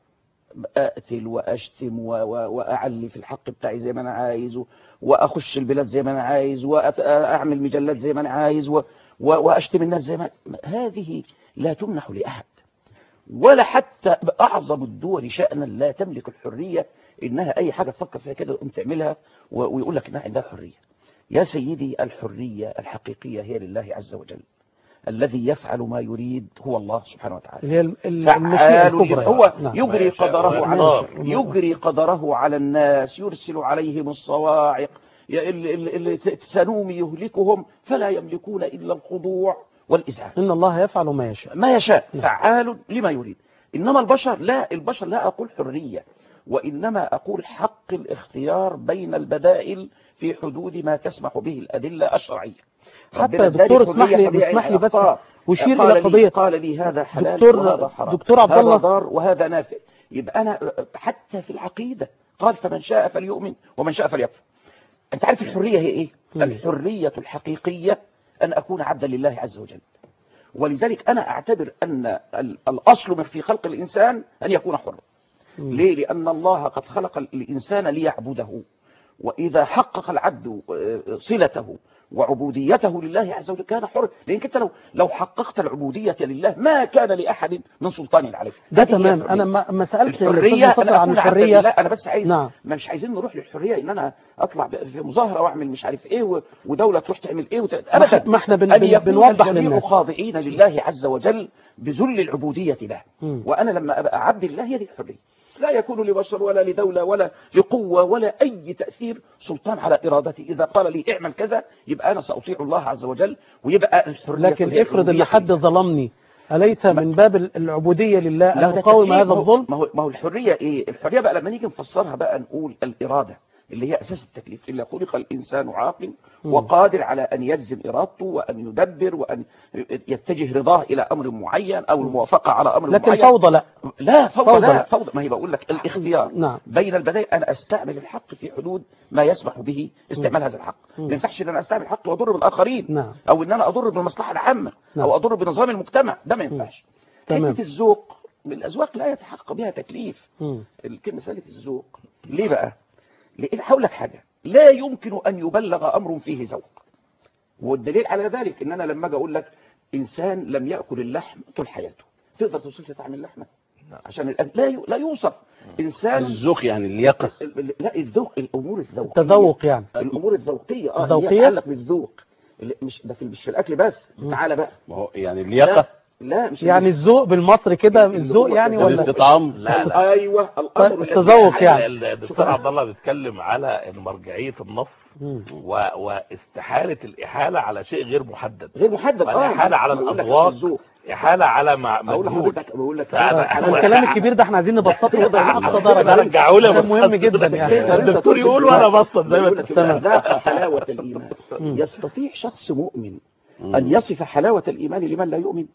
اقتل واشتم و- و- واعلي في الحق بتاعي زي ما انا عايز و- واخش البلاد زي ما انا عايز واعمل مجلات زي ما انا عايز و- و- واشتم الناس زي ما هذه لا تمنح لاحد ولا حتى اعظم الدول شانا لا تملك الحريه انها اي حاجه تفكر فيها كده تقوم تعملها و- ويقول لك انها عندها حريه يا سيدي الحريه الحقيقيه هي لله عز وجل الذي يفعل ما يريد هو الله سبحانه وتعالى
اللي هي ال- ال- المشيئه
فعال
الكبرى
هو
نعم.
يجري
ما يشاء
قدره على
ويختار.
يجري قدره على الناس يرسل عليهم الصواعق ي- ال- ال- ال- تسنوم يهلكهم فلا يملكون إلا الخضوع والإذعان
ان الله يفعل ما يشاء
ما يشاء فعال لما يريد إنما البشر لا البشر لا أقول حرية وإنما أقول حق الاختيار بين البدائل في حدود ما تسمح به الأدلة الشرعية
حتى
ربنا
يا دكتور
اداني
اسمح لي
حرية طبيعي
اسمح لي بس
أختار.
أشير
قال
إلى
لي-
قضية
قال لي هذا حلال
دكتور-
وهذا حرام
دكتور عبد الله.
هذا ضار وهذا نافع يبقى أنا حتى في العقيدة قال فمن شاء فليؤمن ومن شاء فليكفر أنت عارف الحرية هي إيه
مم.
الحرية الحقيقية أن أكون عبدا لله عز وجل ولذلك أنا أعتبر أن ال- الأصل في خلق الإنسان أن يكون حرا
مم.
ليه لأن الله قد خلق الإنسان ليعبده وإذا حقق العبد آه، صلته وعبوديته لله عز وجل كان حر لانك انت لو لو حققت العبوديه لله ما كان لاحد من سلطان عليك
ده
هذه هي
تمام
الحرية.
انا ما ما سالت
الحريه
الاستاذ
انا
عن
اقول عبد
الحريه
الله انا بس عايز
نعم.
ما مش عايزين نروح للحريه ان انا اطلع في مظاهره واعمل مش عارف ايه و- ودوله تروح تعمل ايه وت... ابدا
ما احنا بن-
أن
بن-
يكون
بنوضح
الجميع
للناس.
خاضعين لله عز وجل بذل العبوديه له
مم.
وانا لما ابقى عبد الله هي دي الحريه لا يكون لبشر ولا لدولة ولا لقوة ولا أي تأثير سلطان على إرادتي إذا قال لي اعمل كذا يبقى أنا سأطيع الله عز وجل ويبقى الحرية
لكن
هي
افرض ان
العبودية
حد ظلمني أليس من باب العبودية لله
لا
أن
ده
أقاوم
تكليف.
هذا
ما هو-
الظلم
ما هو ما هو الحريه ايه الحريه بقى لما نيجي نفسرها بقى نقول الاراده اللي هي اساس التكليف الا خلق الانسان عاقل
مم.
وقادر على ان يجزم ارادته وان يدبر وان يتجه رضاه الى امر معين او الموافقه على امر
لكن
معين
فوضى لا
لا فوضى,
فوضى
لا
لا.
فوضى ما هي بقول لك الاختيار
نعم.
بين البدائل انا استعمل الحق في حدود ما يسمح به استعمال هذا الحق
مم.
ما ينفعش ان انا استعمل الحق واضر بالاخرين
نعم.
او ان انا اضر بالمصلحه العامه
نعم.
او اضر بنظام المجتمع ده ما ينفعش
تمام.
حته الذوق الأذواق لا يتحقق بها تكليف
مم.
الكلمة مسألة الذوق ليه بقى لأن هقول لك حاجة لا يمكن أن يبلغ أمر فيه ذوق والدليل على ذلك إن أنا لما أجي أقول لك إنسان لم يأكل اللحم طول حياته تقدر توصف لي طعم اللحمة عشان الأ- لا ي- لا يوصف إنسان
الذوق يعني اللياقة
لا الذوق الأمور الذوقية
التذوق يعني
الأمور الذوقية اه
الذوقية؟
الذوقية تتعلق بالذوق اللي- مش ده في مش في الأكل بس تعالى بقى
ما هو يعني اللياقة
لا لا مش
يعني الذوق بالمصري كده الذوق يعني ولا
الاستطعام
لا لا
ايوه الامر
التذوق يعني.
ال- الدكتور عبد الله بيتكلم على ان مرجعيه النص
مم.
و... واستحاله الاحاله على شيء غير محدد
غير محدد اه
والاحاله على
بقول لك
الاذواق
الذوق.
احاله على مع
اقول
مجهود
لحضرتك بقول لك
لا،
أنا-
لا،
الكلام الكبير ده احنا عايزين نبسطه لاقصى درجه
رجعوا لي
ده
بسط.
مهم جدا يعني
الدكتور يقول وانا بسط زي ما
بقول
انت
لك إذا ذاق حلاوة الإيمان
مم.
يستطيع شخص مؤمن أن يصف حلاوة الإيمان لمن لا يؤمن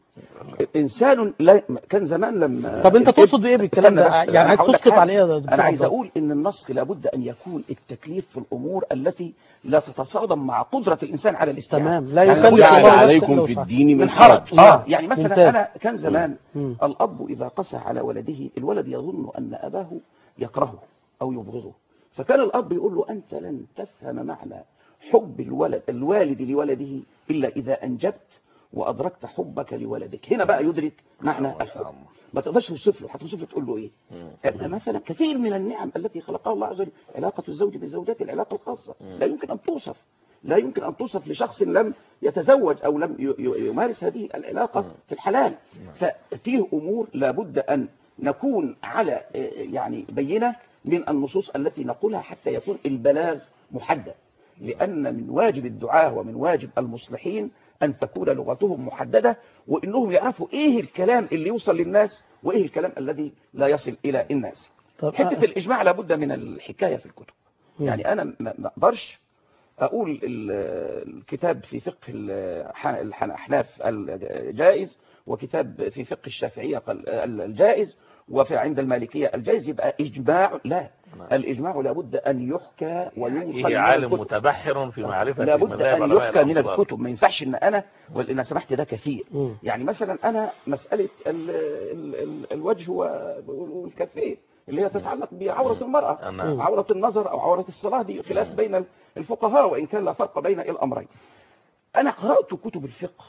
إنسان لا كان زمان لما
طب انت تقصد ايه بالكلام
استنى
ده
بس،
يعني
أنا
عايز
هقول لك
تسقط
حاجة.
عليه يا دكتور
أنا عايز
عبد الله؟
أقول إن النص لابد أن يكون التكليف في الأمور التي لا تتصادم مع قدرة الإنسان على الاستيعاب
تمام لا
يعني
يكلف
لابد
جعل
الله نفسا
عليكم
إلا
في
وسعها.
الدين من
من حرج
حرج
اه يعني مثلا
ممتاز.
انا كان زمان
مم.
الاب اذا قسى على ولده الولد يظن ان اباه يكرهه او يبغضه فكان الاب يقول له انت لن تفهم معنى حب الولد الوالد لولده الا اذا انجبت وادركت حبك لولدك هنا بقى يدرك معنى الحب ما تقدرش توصف له هتوصف له تقول له ايه أما مثلا كثير من النعم التي خلقها الله عز وجل علاقه الزوج بزوجته العلاقه الخاصه لا يمكن ان توصف لا يمكن أن توصف لشخص لم يتزوج أو لم ي- ي- يمارس هذه العلاقة في الحلال ففيه أمور لابد أن نكون على آه، يعني بينة من النصوص التي نقولها حتى يكون البلاغ محدد لأن من واجب الدعاة ومن واجب المصلحين أن تكون لغتهم محددة وإنهم يعرفوا إيه الكلام اللي يوصل للناس وإيه الكلام الذي لا يصل إلى الناس
طب
حتة الإجماع لابد من الحكاية في الكتب
مم.
يعني أنا ما ما أقدرش أقول ال- الكتاب في فقه الح- الح- الأحناف الجائز وكتاب في فقه الشافعية قال- الجائز وفي عند المالكية الجائز يبقى إجماع لا الإجماع لابد أن يحكى وينقل
هي
من
عالم
الكتب.
متبحر في معرفه
لابد
مذاهب
أن
علماء
يحكى من
الأمصار.
الكتب ما ينفعش إن أنا وإن سمحت ده كثير
مم.
يعني مثلا أنا مسألة ال ال ال الوجه و- والكفين اللي هي تتعلق بعورة المرأة
نعم.
عورة النظر أو عورة الصلاة دي خلاف بين الفقهاء وإن كان لا فرق بين الأمرين أنا قرأت كتب الفقه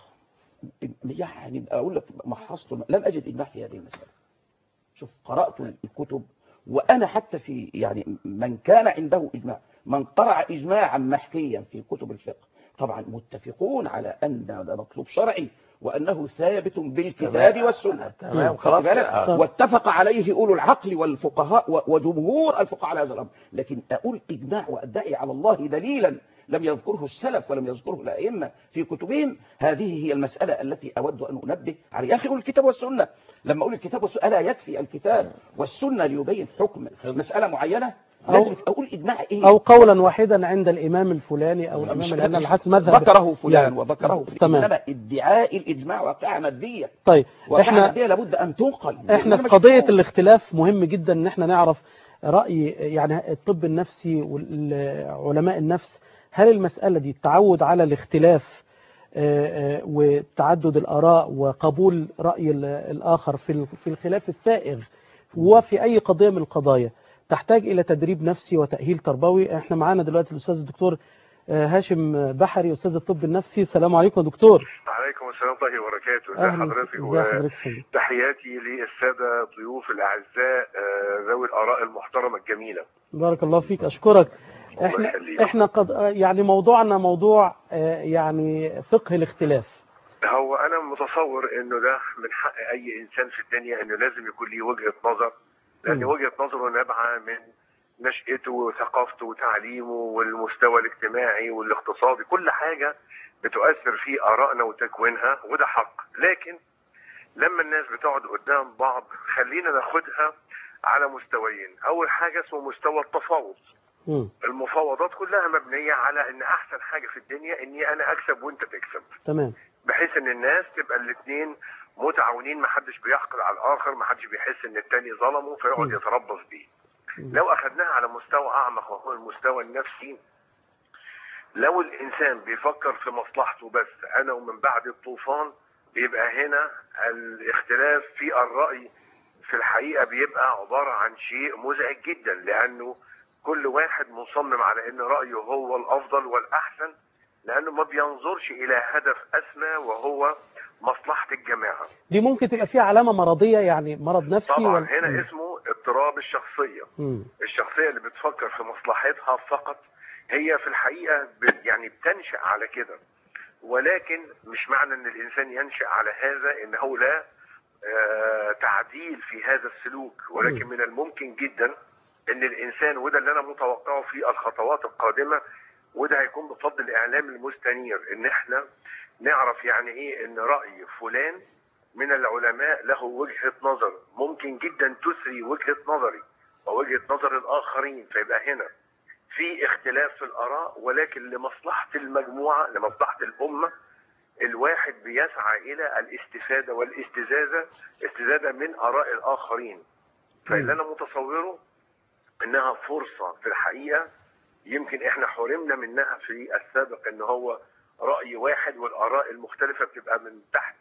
يعني أقول لك محصت لم أجد إجماع في هذه المسألة شوف قرأت الكتب وأنا حتى في يعني من كان عنده إجماع من قرأ إجماعا محكيا في كتب الفقه طبعا متفقون على أن هذا مطلوب شرعي وأنه ثابت بالكتاب
تمام.
والسنة
تمام
خدت
خلاص
بالك؟
آه.
واتفق عليه أولو العقل والفقهاء و- وجمهور الفقهاء على هذا الأمر لكن أقول إجماع وأدعي على الله دليلا لم يذكره السلف ولم يذكره الأئمة في كتبهم هذه هي المسألة التي أود أن أنبه عليها يا أخي قول الكتاب والسنة لما أقول الكتاب والسنة ألا يكفي الكتاب والسنة ليبين حكم مسألة معينة
أو-
لازم أقول إجماع إيه
أو قولا واحدا عند الإمام الفلاني أو الإمام
مش-
الأنا
مش-
الحسن مذهب
ذكره فلان
يعني.
وذكره فلان
تمام
إنما ادعاء الإجماع واقعة مادية
طيب
واقعة
احنا
مادية لابد أن تنقل
احنا
إنما
في
مش
قضية
تقول.
الاختلاف مهم جدا ان احنا نعرف رأي يعني الطب النفسي وعلماء النفس هل المسألة دي التعود على الاختلاف آه، آه، وتعدد الآراء وقبول رأي ال- الآخر في ال- في الخلاف السائغ وفي أي قضية من القضايا تحتاج إلى تدريب نفسي وتأهيل تربوي احنا معانا دلوقتي الأستاذ الدكتور آه، هاشم بحري أستاذ الطب النفسي السلام عليكم يا دكتور
عليكم السلام ورحمة الله وبركاته ازي
أهلا
حضرتك
ازي حضرتك فندم؟
وتحياتي للسادة ضيوف الأعزاء آه، ذوي الآراء المحترمة الجميلة
بارك الله فيك أشكرك
الله
احنا
يخليك.
احنا قد آه، يعني موضوعنا موضوع آه، يعني فقه الاختلاف
هو أنا متصور إنه ده من حق أي إنسان في الدنيا إنه لازم يكون ليه وجهة نظر لأن
مم.
وجهة نظره نابعة من نشأته وثقافته وتعليمه والمستوى الاجتماعي والاقتصادي كل حاجة بتؤثر في آرائنا وتكوينها وده حق لكن لما الناس بتقعد قدام بعض خلينا ناخدها على مستويين أول حاجة اسمه مستوى التفاوض
مم.
المفاوضات كلها مبنية على ان احسن حاجة في الدنيا اني انا اكسب وانت تكسب
تمام
بحيث ان الناس تبقى الاثنين متعاونين محدش بيحقد على الاخر محدش بيحس ان التاني ظلمه فيقعد
مم.
يتربص بيه
مم.
لو اخذناها على مستوى اعمق وهو المستوى النفسي لو الانسان بيفكر في مصلحته بس انا ومن بعد الطوفان بيبقى هنا الاختلاف في الرأي في الحقيقة بيبقى عبارة عن شيء مزعج جدا لانه كل واحد مصمم على ان رأيه هو الافضل والاحسن لانه ما بينظرش الى هدف اسمى وهو مصلحة الجماعة
دي ممكن تبقى فيها علامة مرضية يعني مرض نفسي
طبعا
ولا-
هنا
مم.
اسمه اضطراب الشخصية
مم.
الشخصية اللي بتفكر في مصلحتها فقط هي في الحقيقة ب- يعني بتنشأ على كده ولكن مش معنى ان الانسان ينشأ على هذا انه لا آه، تعديل في هذا السلوك ولكن من الممكن جدا ان الانسان وده اللي انا متوقعه في الخطوات القادمة وده هيكون بفضل الاعلام المستنير ان احنا نعرف يعني ايه ان رأي فلان من العلماء له وجهة نظر ممكن جدا تسري وجهة نظري ووجهة نظر الآخرين فيبقى هنا في اختلاف في الآراء ولكن لمصلحة المجموعة لمصلحة الأمة الواحد بيسعى إلى الاستفادة والاستزادة استزادة من آراء الآخرين فاللي أنا متصوره إنها فرصة في الحقيقة يمكن إحنا حرمنا منها في السابق إن هو رأي واحد والآراء المختلفة بتبقى من تحت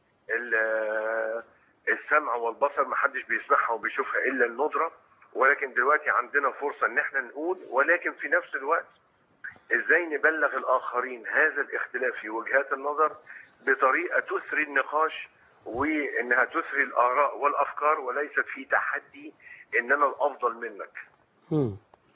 ال- السمع والبصر ما حدش بيسمعها وبيشوفها الا الندره ولكن دلوقتي عندنا فرصه ان احنا نقول ولكن في نفس الوقت ازاي نبلغ الاخرين هذا الاختلاف في وجهات النظر بطريقه تسري النقاش وانها تسري الاراء والافكار وليست في تحدي ان انا الافضل منك
مم.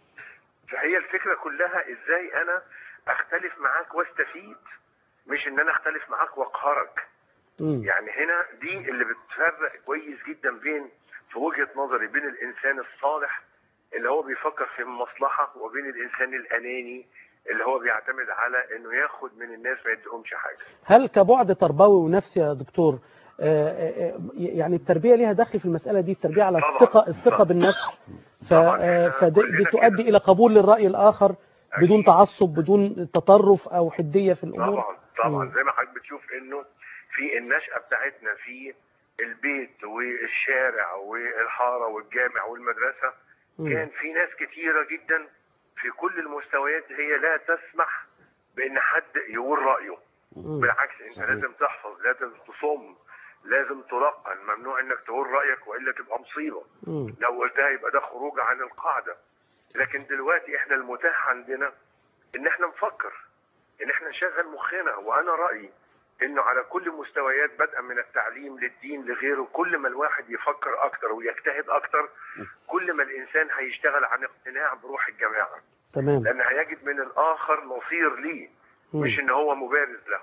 فهي الفكره كلها ازاي انا اختلف معاك واستفيد مش ان انا اختلف معاك واقهرك
مم.
يعني هنا دي اللي بتفرق كويس جدا بين في وجهة نظري بين الإنسان الصالح اللي هو بيفكر في المصلحة وبين الإنسان الأناني اللي هو بيعتمد على إنه ياخد من الناس ما يديهمش حاجة
هل كبعد تربوي ونفسي يا دكتور آه، آه، آه، يعني التربية ليها دخل في المسألة دي التربية على
طبعاً.
الثقة الثقة
طبعاً.
بالنفس ف-
طبعاً.
آه،
إحنا
فدي
كلنا
دي تؤدي
كده.
إلى قبول للرأي الآخر بدون
أكيد.
تعصب بدون تطرف أو حدية في الأمور
طبعا طبعا
مم.
زي ما حضرتك بتشوف إنه في النشأة بتاعتنا في البيت والشارع والحارة والجامع والمدرسة
مم.
كان في ناس كتيرة جدا في كل المستويات هي لا تسمح بان حد يقول رأيه
مم.
بالعكس انت
صحيح.
لازم تحفظ لازم تصم لازم تلقن ممنوع انك تقول رأيك والا تبقى مصيبة
مم.
لو قلتها يبقى ده خروج عن القاعدة لكن دلوقتي احنا المتاح عندنا ان احنا نفكر ان احنا نشغل مخنا وانا رأيي انه على كل مستويات بدءا من التعليم للدين لغيره كل ما الواحد يفكر اكتر ويجتهد اكتر كل ما الانسان هيشتغل عن اقتناع بروح الجماعة
تمام
لان هيجد من الاخر نصير ليه
مم.
مش ان هو مبارز له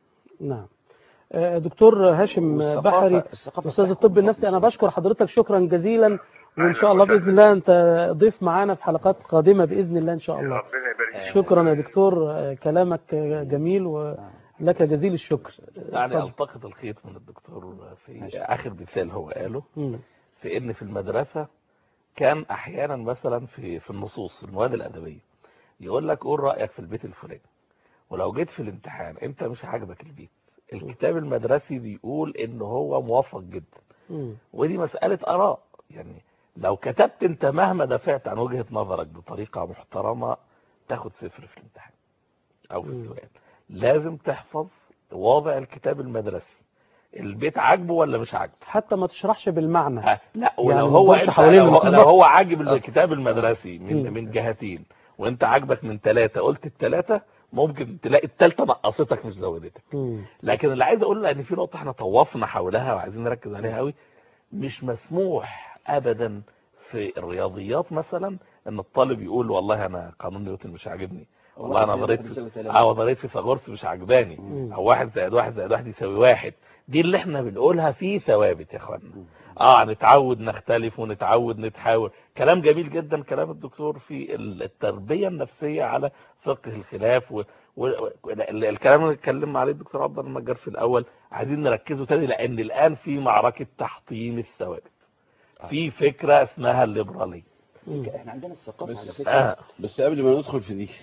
نعم آه، دكتور هاشم
والثقافة-
بحري
الثقافة
استاذ
بتحكم
الطب النفسي انا بشكر حضرتك شكرا جزيلا وان شاء الله باذن الله انت ضيف معانا في حلقات قادمه باذن الله ان شاء الله
ربنا يبارك فيك.
شكرا يا دكتور آه، كلامك آه، جميل ولك جزيل الشكر
يعني
اتفضل.
التقط الخيط من الدكتور في
ماشي.
اخر مثال هو قاله
مم.
في ان في المدرسة كان احيانا مثلا في في النصوص المواد الادبية يقول لك قول رأيك في البيت الفلاني ولو جيت في الامتحان انت مش عاجبك البيت الكتاب المدرسي بيقول ان هو موفق جدا
مم.
ودي مسألة اراء يعني لو كتبت انت مهما دافعت عن وجهة نظرك بطريقة محترمة تاخد صفر في الامتحان او في
مم.
السؤال لازم تحفظ وضع الكتاب المدرسي البيت عاجبه ولا مش عاجبه
حتى ما تشرحش بالمعنى
ها، لا ولو
يعني ما
هو
تدورش
انت
حوالين
لو,
النقط.
لو هو عاجب الكتاب المدرسي من
مم.
من جهتين وانت عاجبك من ثلاثة قلت الثلاثة ممكن تلاقي الثالثة نقصتك مش زودتك
مم.
لكن اللي عايز اقول ان في نقطة احنا طوفنا حولها وعايزين نركز عليها قوي مش مسموح ابدا في الرياضيات مثلا ان الطالب يقول والله انا قانون نيوتن مش عاجبني والله انا نظريه اه نظريه فيثاغورس مش عجباني
مم.
او واحد زائد واحد زائد واحد يساوي واحد دي اللي احنا بنقولها في ثوابت يا اخوانا اه نتعود نختلف ونتعود نتحاور كلام جميل جدا كلام الدكتور في التربيه النفسيه على فقه الخلاف و... و... ال- الكلام اللي اتكلم عليه الدكتور عبد الله النجار في الاول عايزين نركزه تاني لان الان في معركه تحطيم الثوابت في فكره اسمها الليبراليه
مم.
احنا عندنا الثقافه على
بس
فكره
آه.
بس قبل ما ندخل في دي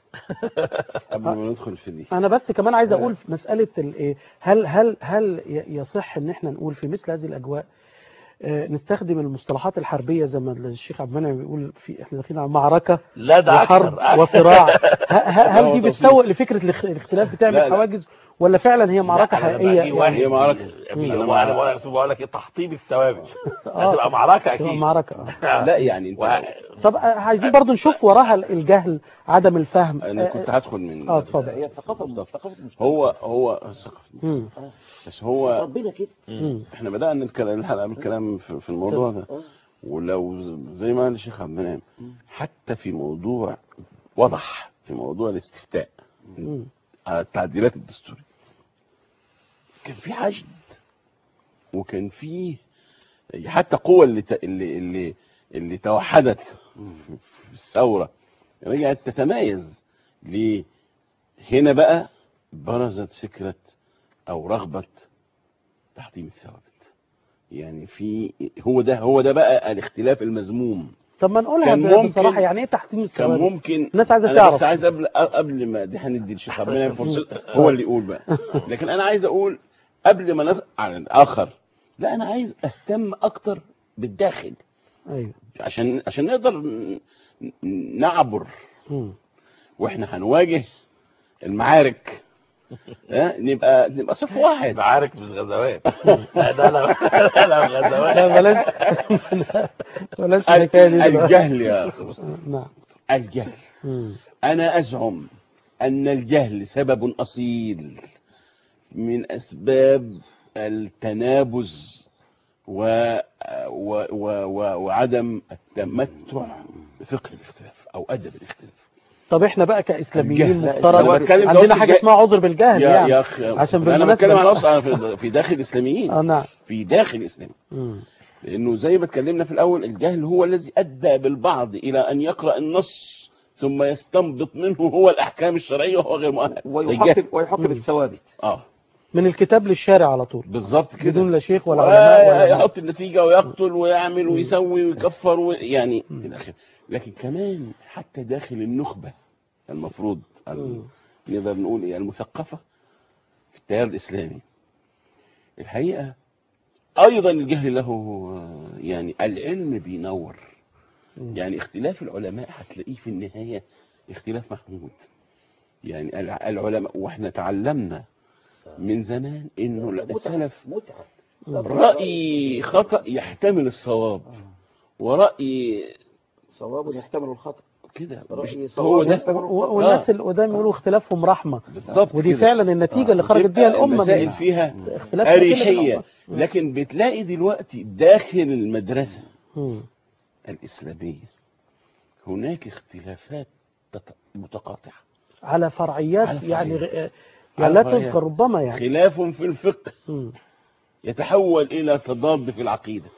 قبل ما ندخل في دي
انا بس كمان عايز اقول في مساله الايه هل هل هل ي- يصح ان احنا نقول في مثل هذه الاجواء آه، نستخدم المصطلحات الحربيه زي ما الشيخ عبد المنعم بيقول في احنا داخلين على معركه
لا ده
وحرب
أكثر- أكثر.
وصراع ه- ه- هل
هو
دي
توصيل.
بتسوق لفكره الاخ- الاختلاف
لا،
بتعمل
لا.
حواجز ولا فعلا هي معركه
لا، أنا
حقيقيه
بقى واحد
هي معركة.
مم.
أنا
وانا
مع-
بقول- بقول لك ايه تحطيم الثوابت
آه،
هتبقى معركه
تبقى
اكيد
معركه آه.
لا يعني انت
و...
طب آه، عايزين برضو نشوف وراها الجهل عدم الفهم
انا كنت هدخل من
اه اتفضل
هي الثقافه ثقافه المجتمع
هو هو الثقافة.
مم.
بس هو
ربنا كده
مم.
احنا بدأنا نتكلم الحلقة بالكلام في في الموضوع ده
آه.
ولو زي ما قال الشيخ عبد المنعم حتى في موضوع وضح في موضوع الاستفتاء
مم.
على التعديلات الدستورية كان في حشد وكان في حتى قوة اللي ت... اللي اللي اللي توحدت في الثورة رجعت تتمايز ليه؟ هنا بقى برزت فكرة أو رغبة تحطيم الثوابت يعني في هو ده هو ده بقى الاختلاف المذموم
طب ما نقولها
كان
ب-
ممكن-
بصراحه يعني ايه تحطيم
كان
الثوابت
ممكن
الناس عايزه
انا
تعرف
بس عايز قبل قبل ما دي هندي الشيخ عبد المنعم فرصه هو اللي يقول بقى لكن انا عايز اقول قبل ما نسال عن الاخر لا انا عايز اهتم اكتر بالداخل
ايوه
عشان عشان نقدر ن- ن- نعبر
مم.
واحنا هنواجه المعارك ها نبقى نبقى صف واحد
معارك مش غزوات لا ده لو ده لو غزوات
لا بلاش بلاش الحكايه دي دلوقتي.
الجهل يا اخي
نعم
الجهل
مم.
أنا أزعم أن الجهل سبب أصيل من أسباب التنابز و... و... و... و... وعدم التمتع بفقه الاختلاف أو أدب الاختلاف
طب احنا بقى كاسلاميين
الجهل. لا،
مفترض
أنا بتكلم
عندنا
دوت
حاجه
الجهل.
اسمها عذر بالجهل
يا
يعني
يا أخي
عشان
أنا
بالمناسبة-
بتكلم على أصلا في- في داخل الإسلاميين
اه نعم
في داخل الإسلام
مم.
لأنه زي ما اتكلمنا في الأول الجهل هو الذي أدى بالبعض إلى أن يقرأ النص ثم يستنبط منه هو الأحكام الشرعية وهو غير مؤهل الجهل.
ويحقق ويحقق
مم.
الثوابت
اه
من الكتاب للشارع على طول
بالظبط كده
بدون لا شيخ ولا علماء ولا
يحط النتيجة ويقتل ويعمل ويسوي ويكفر و... يعني إلى آخره لكن كمان حتى داخل النخبة المفروض ال- نقدر نقول ايه المثقفة في التيار الإسلامي الحقيقة أيضا الجهل له آه، يعني العلم بينور
مم.
يعني اختلاف العلماء هتلاقيه في النهاية اختلاف محمود يعني الع- العلماء واحنا تعلمنا من زمان انه السلف
متعه
رأي خطأ يحتمل الصواب ورأي
صواب يحتمل الخطا
كده
رأي
مش-
صواب
هو ده
يحتمل
و-
الخطا
والناس القدام يقولوا اختلافهم رحمه
بالظبط
ودي
كده.
فعلا النتيجه اللي خرجت بيها
بتبقى
الامه
المسائل
من
فيها
اختلاف كتير بين
أريحية
الأمة.
لكن بتلاقي دلوقتي داخل المدرسة
مم.
الإسلامية هناك اختلافات تت- متقاطعة
على فرعيات
على
يعني
فرعيات.
غ- يعني
على
لا
فرعيات.
تذكر ربما يعني
خلاف في الفقه
مم.
يتحول إلى تضاد في العقيدة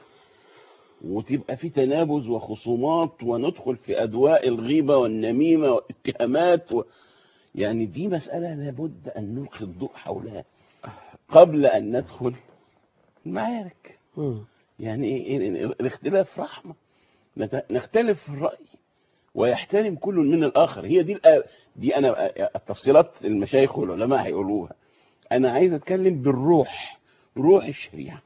وتبقى في تنابز وخصومات وندخل في أدواء الغيبة والنميمة والاتهامات و... يعني دي مسألة لابد أن نلقي الضوء حولها قبل أن ندخل المعارك
مم.
يعني إيه إيه- الاختلاف رحمة نت- نختلف في الرأي ويحترم كل من الآخر هي دي الآ- دي أنا التفصيلات المشايخ والعلماء هيقولوها أنا عايز أتكلم بالروح روح الشريعة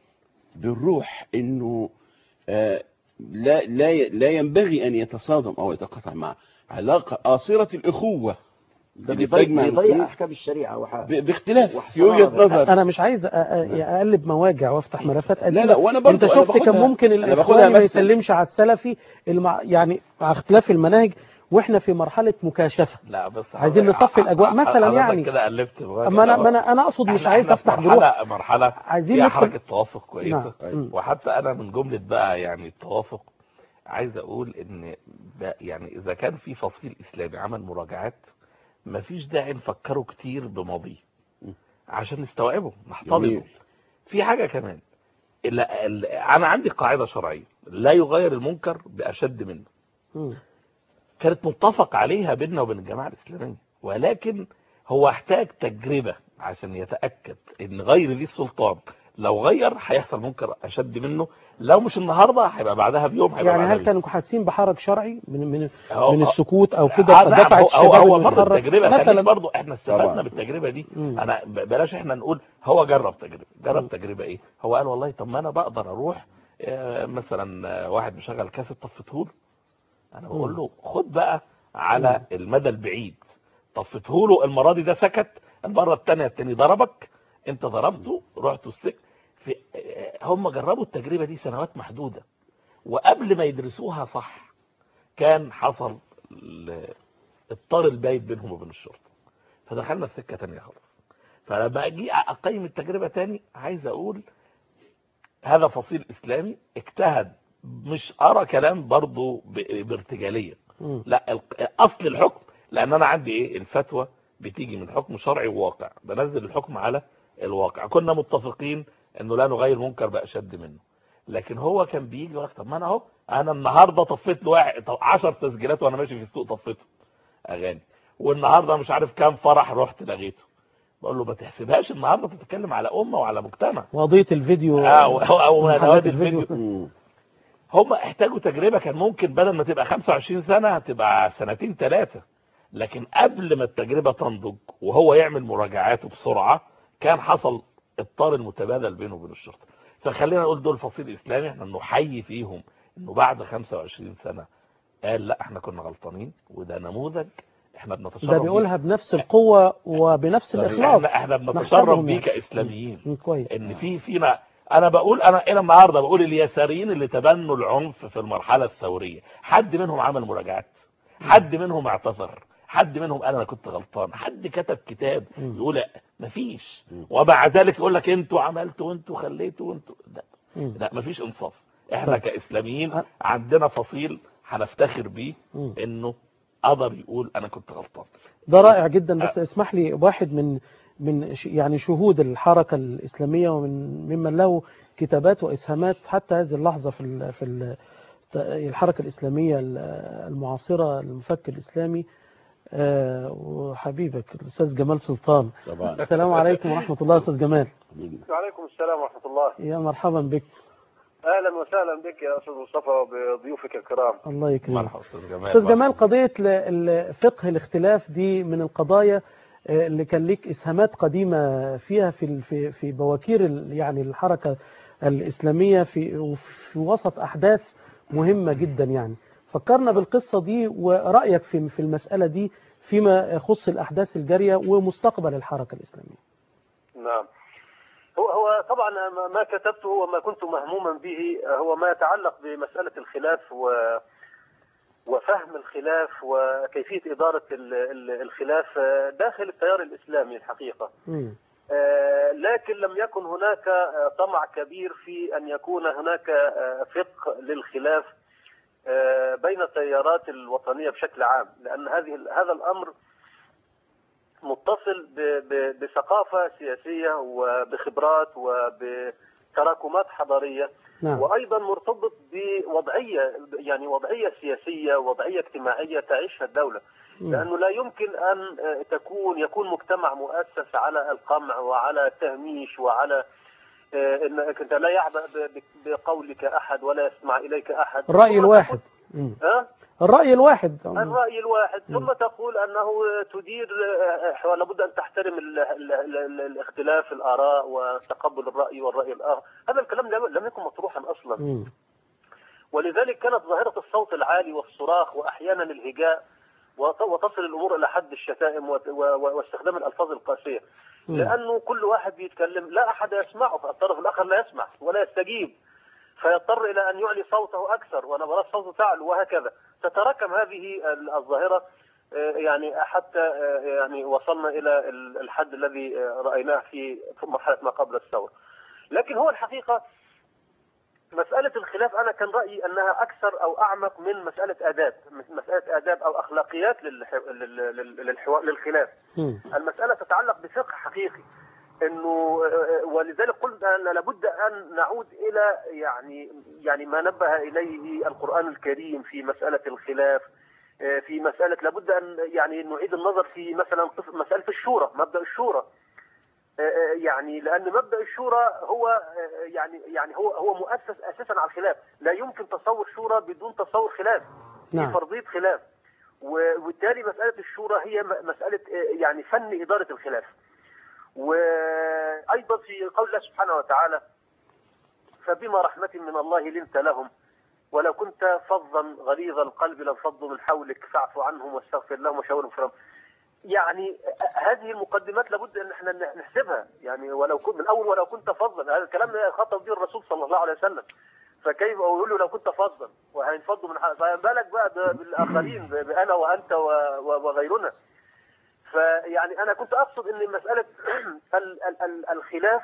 بالروح إنه آه، لا لا ي- لا ينبغي أن يتصادم أو يتقاطع مع علاقة قاصرة الأخوة
ده
اللي
بيضيع
بتجمع
بيضيع
القلوب
احكام الشريعه وح...
ب- باختلاف في
واحترام.
وجهة نظر
انا مش عايز أ- أ- اقلب مواجع وافتح ملفات قديمه
لا وانا برضو
انت
أنا
شفت كان
باخدها-
ممكن
أنا باخدها
الاخواني ما
بس-
يسلمش على السلفي المع... يعني مع اختلاف المناهج واحنا في مرحله مكاشفه
لا بس
عايزين
حضرتك-
نصفي الأجواء. مثلاً
حضرتك
يعني.
كده قلبت بغاية
اما انا
الأول.
ما انا انا اقصد مش
احنا-
عايز
احنا في
افتح جروح
مرحله مرحله
عايزين
فيها
ندخل-
حركه توافق كويسه
نعم مم.
وحتى انا من جمله بقى يعني التوافق عايز اقول ان ب- يعني اذا كان في فصيل اسلامي عمل مراجعات مفيش داعي نفكره كتير بماضيه عشان نستوعبه نحتضنه
جميل.
في حاجه كمان ال- ال- انا عندي قاعده شرعيه لا يغير المنكر باشد منه
مم.
كانت متفق عليها بيننا وبين الجماعه الاسلاميه ولكن هو احتاج تجربه عشان يتاكد ان غير ذي السلطان لو غير هيحصل منكر اشد منه لو مش النهارده هيبقى بعدها بيوم هيبقى
يعني
بعدها
هل كانوا حاسين بحرج شرعي من من
هو-
من السكوت او كده
آه، نعم،
فدفعت
هو- هو
الشباب
هو
إنه
مر
يتحرك؟
التجربه خليك
مثلا
برضه احنا استفدنا
طبعا.
بالتجربه دي
مم.
انا ب- بلاش احنا نقول هو جرب تجربه جرب
مم.
تجربه ايه هو قال والله طب ما انا بقدر اروح آه، مثلا آه، واحد مشغل كاسيت طفته له انا بقول
مم.
له خد بقى على المدى البعيد طفته له المره دي ده سكت المره الثانيه التاني ضربك انت ضربته رحت السجن في آه، هم جربوا التجربه دي سنوات محدوده وقبل ما يدرسوها صح كان حصل ال- الطار البايت بينهم وبين الشرطه فدخلنا في سكه تانية خالص فلما اجي اقيم التجربه تاني عايز اقول هذا فصيل اسلامي اجتهد مش ارى كلام برضه ب- بارتجاليه
مم.
لا ال- اصل الحكم لان انا عندي ايه الفتوى بتيجي من حكم شرعي وواقع بنزل الحكم على الواقع كنا متفقين انه لا نغير منكر باشد منه لكن هو كان بيجي يقول لك طب ما انا اهو انا النهارده طفيت له واحد 10 تسجيلات وانا ماشي في السوق طفيته اغاني والنهارده مش عارف كام فرح رحت لغيته بقول له ما تحسبهاش النهارده بتتكلم على امه وعلى مجتمع
وقضيه الفيديو
او او, أو
محلات
ندوات
الفيديو.
الفيديو
مم.
هم احتاجوا تجربة كان ممكن بدل ما تبقى 25 سنة هتبقى سنتين ثلاثة لكن قبل ما التجربة تنضج وهو يعمل مراجعاته بسرعة كان حصل الطار المتبادل بينه وبين الشرطة فخلينا نقول دول فصيل اسلامي احنا نحيي فيهم انه بعد 25 سنة قال لا احنا كنا غلطانين وده نموذج احنا بنتشرف
ده
بيه.
بيقولها بنفس القوه وبنفس الاخلاص
احنا احنا بنتشرف
نحسبهم
بيه
يعني.
كاسلاميين
مم. كويس
ان في فينا انا بقول انا الى النهارده بقول اليساريين اللي تبنوا العنف في المرحله الثوريه حد منهم عمل مراجعات حد منهم اعتذر حد منهم قال انا كنت غلطان حد كتب كتاب
مم.
يقول لا مفيش
مم.
ومع ذلك يقول لك انتوا عملتوا وانتوا خليتوا وانتوا لا,
مم.
لا مفيش انصاف احنا
طيب.
كاسلاميين
أه.
عندنا فصيل هنفتخر بيه
مم.
انه قدر يقول انا كنت غلطان
ده رائع جدا بس اسمح لي واحد من من ش- يعني شهود الحركة الإسلامية ومن ممن له كتابات وإسهامات حتى هذه اللحظة في ال في ال الحركة الإسلامية ال- المعاصرة المفكر الإسلامي آه، وحبيبك الأستاذ جمال سلطان
طبعا
السلام عليكم ورحمة الله أستاذ جمال
وعليكم السلام ورحمة الله
يا مرحبا بك
أهلا وسهلا بك يا أستاذ مصطفى وبضيوفك الكرام
الله يكرمك
مرحبا استاذ جمال
أستاذ جمال قضية ل- ال- فقه الاختلاف دي من القضايا آه، اللي كان ليك إسهامات قديمة فيها في ال- في في بواكير ال- يعني الحركة الإسلامية في وفي وسط أحداث مهمة جدا يعني فكرنا بالقصة دي ورأيك في في المسألة دي فيما يخص الأحداث الجارية ومستقبل الحركة الإسلامية
نعم هو هو طبعا ما- ما كتبته وما كنت مهموما به هو ما يتعلق بمسألة الخلاف و وفهم الخلاف وكيفية إدارة ال- ال- الخلاف داخل التيار الإسلامي الحقيقة
مم.
آه، لكن لم يكن هناك آه، طمع كبير في أن يكون هناك آه، فقه للخلاف آه، بين التيارات الوطنية بشكل عام لأن هذه هذا الأمر متصل ب- ب- بثقافة سياسية وبخبرات وبتراكمات حضارية
نعم
وايضا مرتبط بوضعيه يعني وضعيه سياسيه وضعيه اجتماعيه تعيشها الدوله
مم.
لانه لا يمكن ان آه، تكون يكون مجتمع مؤسس على القمع وعلى التهميش وعلى آه، انك انت لا يعبأ ب- ب- بقولك احد ولا يسمع اليك احد
الرأي
ثم
الواحد
تقول-
مم.
ها
الرأي الواحد
الرأي الواحد
مم.
ثم تقول أنه تدير آه، لابد أن تحترم ال- ال- ال- ال- الاختلاف الآراء وتقبل الرأي والرأي الآخر هذا الكلام لم لم يكن مطروحا أصلا
مم.
ولذلك كانت ظاهرة الصوت العالي والصراخ وأحيانا الهجاء وت- وتصل الأمور إلى حد الشتائم وت- و- و- واستخدام الألفاظ القاسية
مم.
لأنه كل واحد بيتكلم لا أحد يسمعه الطرف الآخر لا يسمع ولا يستجيب
فيضطر إلى أن يعلي صوته أكثر ونبرات صوته تعلو وهكذا تتراكم هذه ال- الظاهرة آه، يعني حتى آه، يعني وصلنا إلى ال- الحد الذي آه، رأيناه في في مرحلة ما قبل الثورة لكن هو الحقيقة مسألة الخلاف أنا كان رأيي أنها أكثر أو أعمق من مسألة آداب مسألة آداب أو أخلاقيات للح- لل- لل- للحوار للخلاف
مم.
المسألة تتعلق بفقه حقيقي انه آه، ولذلك قلت ان لابد ان نعود الى يعني يعني ما نبه اليه القرآن الكريم في مسألة الخلاف آه، في مسألة لابد ان يعني نعيد النظر في مثلا قصة- مسألة الشورى مبدأ الشورى آه، آه، يعني لان مبدأ الشورى هو آه، يعني يعني هو هو مؤسس اساسا على الخلاف لا يمكن تصور شورى بدون تصور خلاف في
نعم.
فرضية خلاف و- وبالتالي مسألة الشورى هي م- مسألة آه، يعني فن إدارة الخلاف وأيضا في قول الله سبحانه وتعالى فبما رحمة من الله لنت لهم ولو كنت فظا غليظ القلب لانفضوا من حولك فاعف عنهم واستغفر لهم وشاورهم في الأمر يعني هذه المقدمات لابد ان احنا نحسبها يعني ولو كنت من اول ولو كنت فظا هذا الكلام ده خطب به الرسول صلى الله عليه وسلم فكيف اقول له لو كنت فظا وهينفضوا من حولك فما بالك بقى ب- بالاخرين ب- بانا وانت و- و- وغيرنا فيعني انا كنت اقصد ان مساله ال- ال- ال- الخلاف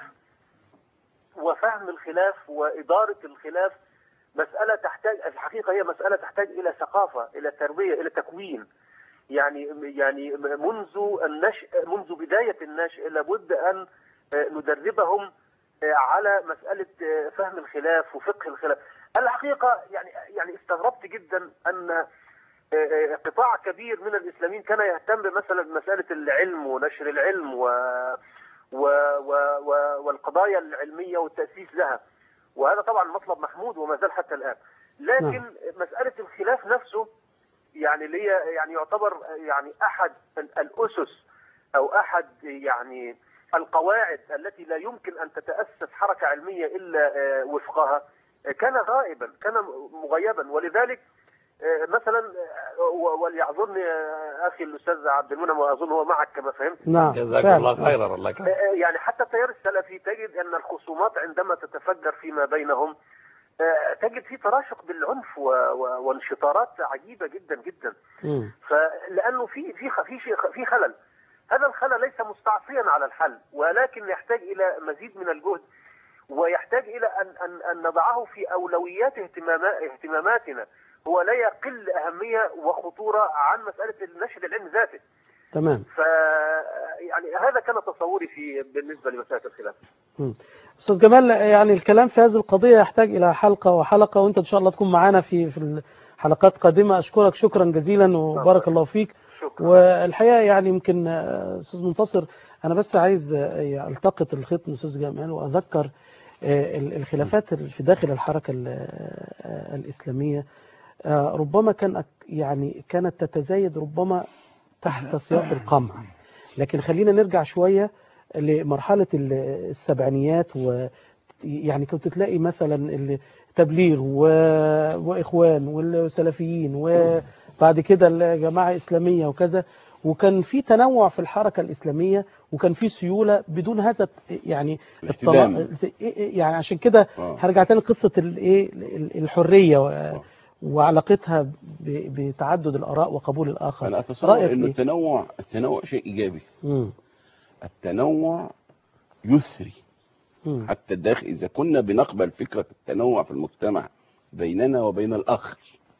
وفهم الخلاف واداره الخلاف مساله تحتاج الحقيقه هي مساله تحتاج الى ثقافه الى تربيه الى تكوين يعني يعني منذ النشء منذ بدايه النشء لابد ان ندربهم على مساله فهم الخلاف وفقه الخلاف الحقيقه يعني يعني استغربت جدا ان قطاع كبير من الاسلاميين كان يهتم مثلا بمساله العلم ونشر العلم و و و و والقضايا العلميه والتاسيس لها وهذا طبعا مطلب محمود وما زال حتى الان لكن
نعم.
مساله الخلاف نفسه يعني اللي هي يعني يعتبر يعني احد ال- الاسس او احد يعني القواعد التي لا يمكن ان تتاسس حركه علميه الا آه، وفقها آه، كان غائبا كان مغيبا ولذلك آه، مثلا آه، و- وليعذرني آه، اخي الاستاذ عبد المنعم واظن هو معك كما فهمت
نعم
جزاك
فعلا.
الله خيرا الله يكرمك
آه، يعني حتى التيار السلفي تجد ان الخصومات عندما تتفجر فيما بينهم آه، تجد في تراشق بالعنف و- و- وانشطارات عجيبه جدا جدا
مم.
فلانه في في خ- في شيء في خلل هذا الخلل ليس مستعصيا على الحل ولكن يحتاج الى مزيد من الجهد ويحتاج الى ان ان ان نضعه في اولويات اهتماما- اهتماماتنا هو لا يقل اهميه وخطوره عن مساله النشر العلم ذاته
تمام
ف يعني هذا كان تصوري في بالنسبه لمساله الخلاف
مم. استاذ جمال يعني الكلام في هذه القضيه يحتاج الى حلقه وحلقه وانت ان شاء الله تكون معانا في في الحلقات قادمه اشكرك شكرا جزيلا وبارك الله فيك
شكرا
والحقيقه يعني يمكن آه، استاذ منتصر انا بس عايز آه، التقط الخيط من استاذ جمال واذكر آه، ال- الخلافات ال- في داخل الحركه ال- آه، الاسلاميه آه، ربما كان أك- يعني كانت تتزايد ربما تحت سياق القمع لكن خلينا نرجع شويه لمرحله ال- السبعينيات و يعني كنت تلاقي مثلا التبليغ و... واخوان والسلفيين وبعد كده الجماعه اسلاميه وكذا وكان في تنوع في الحركه الاسلاميه وكان في سيوله بدون هذا يعني
الاهتمام.
الطلاق- يعني عشان كده
آه.
هرجع تاني قصه الايه الحريه و... وعلاقتها ب... بتعدد الاراء وقبول الاخر
انا اتصور
رأيك
انه
إيه؟
التنوع التنوع شيء ايجابي
مم.
التنوع يثري
مم.
حتى الداخل اذا كنا بنقبل فكره التنوع في المجتمع بيننا وبين الاخر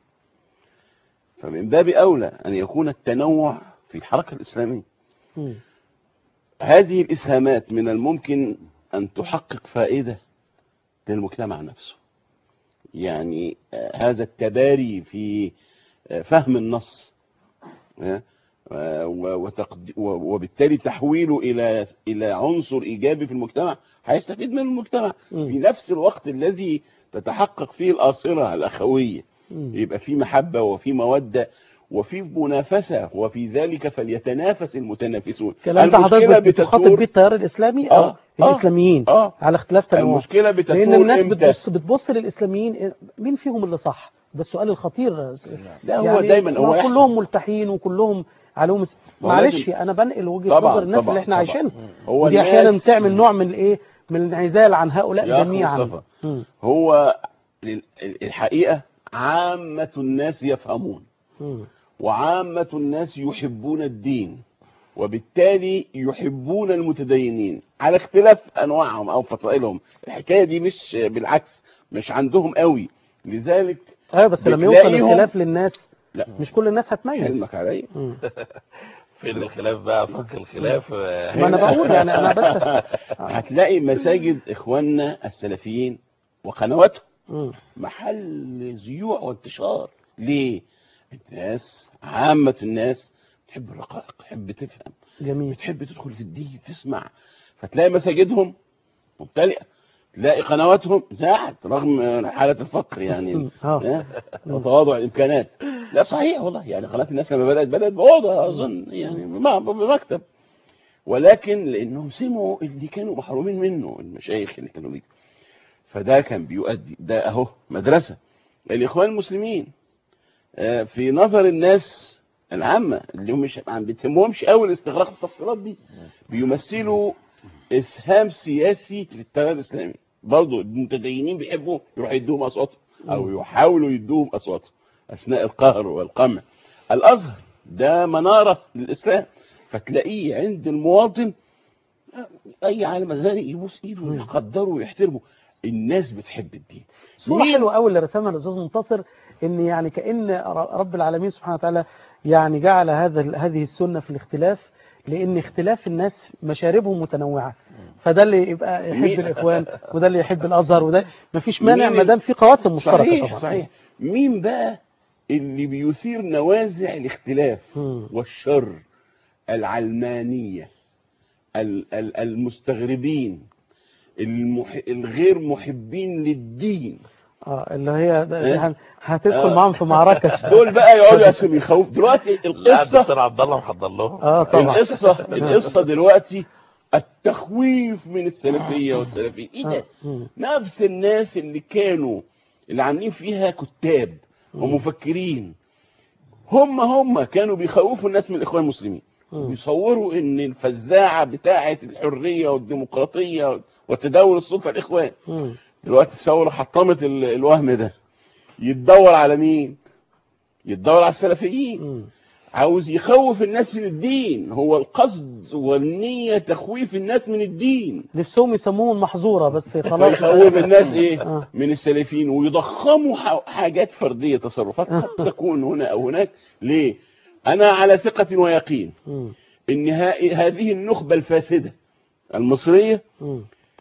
فمن باب اولى ان يكون التنوع في الحركه الاسلاميه
مم.
هذه الاسهامات من الممكن ان تحقق فائده للمجتمع نفسه يعني آه، هذا التباري في آه، فهم النص آه، و- وتقد- و- وبالتالي تحويله الى الى عنصر ايجابي في المجتمع هيستفيد منه المجتمع
مم.
في نفس الوقت الذي تتحقق فيه الاصله الاخويه
مم.
يبقى في محبه وفي موده وفي منافسه وفي ذلك فليتنافس المتنافسون
كلام ده حضرتك
المشكله
بت- بتخاطب
بتدور
بيه التيار الاسلامي
آه،
او
آه،
الاسلاميين
اه
على اختلاف تنوع
المشكله بتدور
لان الناس
امتى
بتبص بتبص للاسلاميين مين فيهم اللي صح ده السؤال الخطير
ده هو دايما هو
ما
يحسب.
كلهم ملتحين وكلهم عليهم اس-
ما هو
معلش
لازم-
انا بنقل وجهه
طبعاً،
نظر الناس
طبعاً،
اللي احنا
طبعاً.
عايشينها
هو
ودي احيانا
الناس-
بتعمل نوع من الايه من الانعزال عن هؤلاء
يا أخ
جميعا
مصطفى.
مم.
هو لل- الحقيقة عامة الناس يفهمون
مم.
وعامة الناس يحبون الدين وبالتالي يحبون المتدينين على اختلاف انواعهم او فصائلهم الحكايه دي مش بالعكس مش عندهم قوي لذلك
ايوه بس لما يوصل
بتلاقيهم-
الخلاف للناس
لا
مش كل الناس هتميز
حلمك عليا
مم.
فين الخلاف بقى فك الخلاف آه،
ما انا بقول يعني انا بس
هتلاقي مساجد اخواننا السلفيين وقنواتهم
مم.
محل زيوع وانتشار ليه الناس عامة الناس تحب الرقائق تحب تفهم
جميل
بتحب تدخل في الدين تسمع فتلاقي مساجدهم ممتلئة تلاقي قنواتهم زاحت رغم حالة الفقر يعني
اه
ها؟ وتواضع الامكانات لا صحيح والله يعني قناه الناس لما بدات بدات باوضه اظن يعني بم- بمكتب ولكن لانهم سمعوا اللي كانوا محرومين منه المشايخ اللي كانوا بيجوا فده كان بيؤدي ده اهو مدرسه الاخوان المسلمين آه، في نظر الناس العامه اللي هم مش ما بيتهمهمش قوي الاستغراق التفصيلات دي بيمثلوا اسهام سياسي للتيار الاسلامي برضه المتدينين بيحبوا يروحوا يدوهم اصواتهم او يحاولوا يدوهم اصواتهم اثناء القهر والقمع الازهر ده مناره للاسلام فتلاقيه عند المواطن اي عالم ازهري يبوس ايده ويقدره ويحترمه الناس بتحب الدين
صورة
مين-
حلوة قوي اللي رسمها الأستاذ منتصر إن يعني كأن ر- رب العالمين سبحانه وتعالى يعني جعل هذا ال- هذه السنة في الاختلاف لأن اختلاف الناس مشاربهم متنوعة فده اللي يبقى يحب
مين-
الإخوان وده اللي يحب الأزهر وده مفيش مانع
مين
ما دام في قواسم مشتركة
صحيح
طبعا
صحيح مين بقى اللي بيثير نوازع الاختلاف
مم.
والشر العلمانية ال- ال- المستغربين المح... الغير محبين للدين
اه اللي هي ده-
إيه؟
هن- هتدخل
آه.
معاهم في معركة
دول بقى يقعدوا يقسموا يخوف دلوقتي
لا
القصة
الدكتور عبد الله محضر لهم
اه طبعا
القصة القصة دلوقتي التخويف من السلفية والسلفيين ايه ده
آه. مم.
نفس الناس اللي كانوا اللي عاملين فيها كتاب ومفكرين هم هم كانوا بيخوفوا الناس من الاخوان المسلمين
مم.
بيصوروا ان الفزاعه بتاعه الحريه والديمقراطيه وتداول السلطه الاخوان
مم.
دلوقتي الثوره حطمت ال- الوهم ده يتدور على مين يتدور على السلفيين
مم.
عاوز يخوف الناس من الدين هو القصد والنية تخويف الناس من الدين
نفسهم يسموهم محظورة بس خلاص
فيخوف الناس ايه
آه.
من السلفيين ويضخموا ح- حاجات فردية تصرفات قد تكون هنا او هناك ليه انا على ثقة ويقين
مم.
ان ها- هذه النخبة الفاسدة المصرية
مم.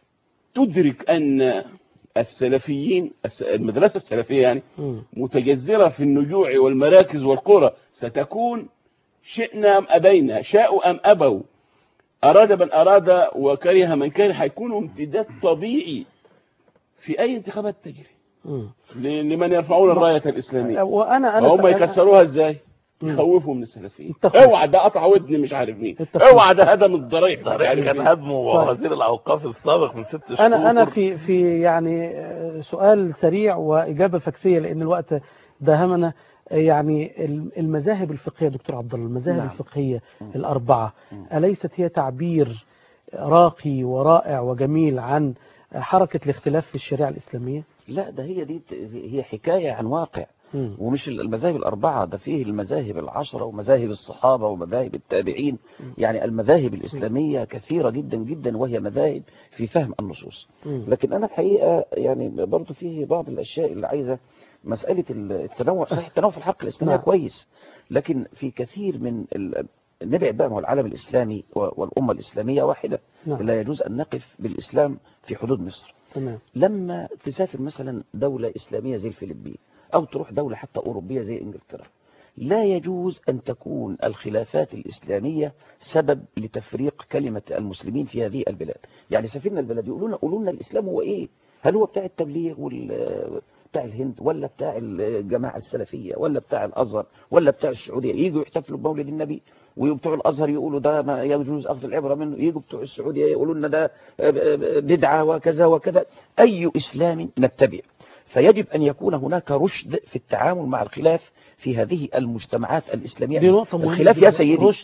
تدرك ان السلفيين الس- المدرسة السلفية يعني
مم.
متجذرة في النجوع والمراكز والقرى ستكون شئنا أم أبينا شاءوا أم أبوا أراد من أراد وكره من كره هيكونوا امتداد طبيعي في أي انتخابات تجري
مم.
ل- لمن يرفعون الراية الإسلامية
وانا انا
هم
أنا-
يكسروها إزاي
مم.
يخوفوا من السلفيين
التخويف.
اوعى ده قطع ودن مش عارف مين
التخويف.
اوعى ده هدم الضريح مش
ده
عارف
كان
مين.
هدمه وزير الاوقاف السابق من ست شهور
انا انا في في يعني آه، سؤال سريع واجابه فكسيه لان الوقت داهمنا آه، يعني الم- المذاهب الفقهيه دكتور عبد الله المذاهب
نعم.
الفقهيه الاربعه اليست هي تعبير راقي ورائع وجميل عن حركه الاختلاف في الشريعه الاسلاميه
لا ده هي دي هي حكاية عن واقع
مم.
ومش المذاهب الأربعة ده فيه المذاهب العشرة ومذاهب الصحابة ومذاهب التابعين يعني المذاهب الإسلامية كثيرة جدا جدا وهي مذاهب في فهم النصوص
مم.
لكن أنا الحقيقة يعني برضو فيه بعض الأشياء اللي عايزة مسألة التنوع صحيح التنوع في الحق الإسلامية
نعم.
كويس لكن في كثير من ال... نبعد بقى ما هو العالم الإسلامي و- والأمة الإسلامية واحدة
نعم.
لا يجوز أن نقف بالإسلام في حدود مصر
تمام
لما تسافر مثلا دولة إسلامية زي الفلبين أو تروح دولة حتى أوروبية زي إنجلترا لا يجوز أن تكون الخلافات الإسلامية سبب لتفريق كلمة المسلمين في هذه البلاد يعني سافرنا البلد يقولون قولوا لنا الإسلام هو إيه هل هو بتاع التبليغ وال بتاع الهند ولا بتاع الجماعة السلفية ولا بتاع الأزهر ولا بتاع السعودية يجوا يحتفلوا بمولد النبي وبتوع الأزهر يقولوا ده ما يجوز أخذ العبرة منه يجوا بتوع السعودية يقولوا لنا ده بدعة وكذا وكذا أي إسلام نتبع فيجب أن يكون هناك رشد في التعامل مع الخلاف في هذه المجتمعات الإسلامية
دي نقطه مهمه
الخلاف يا
جداً.
سيدي
رشد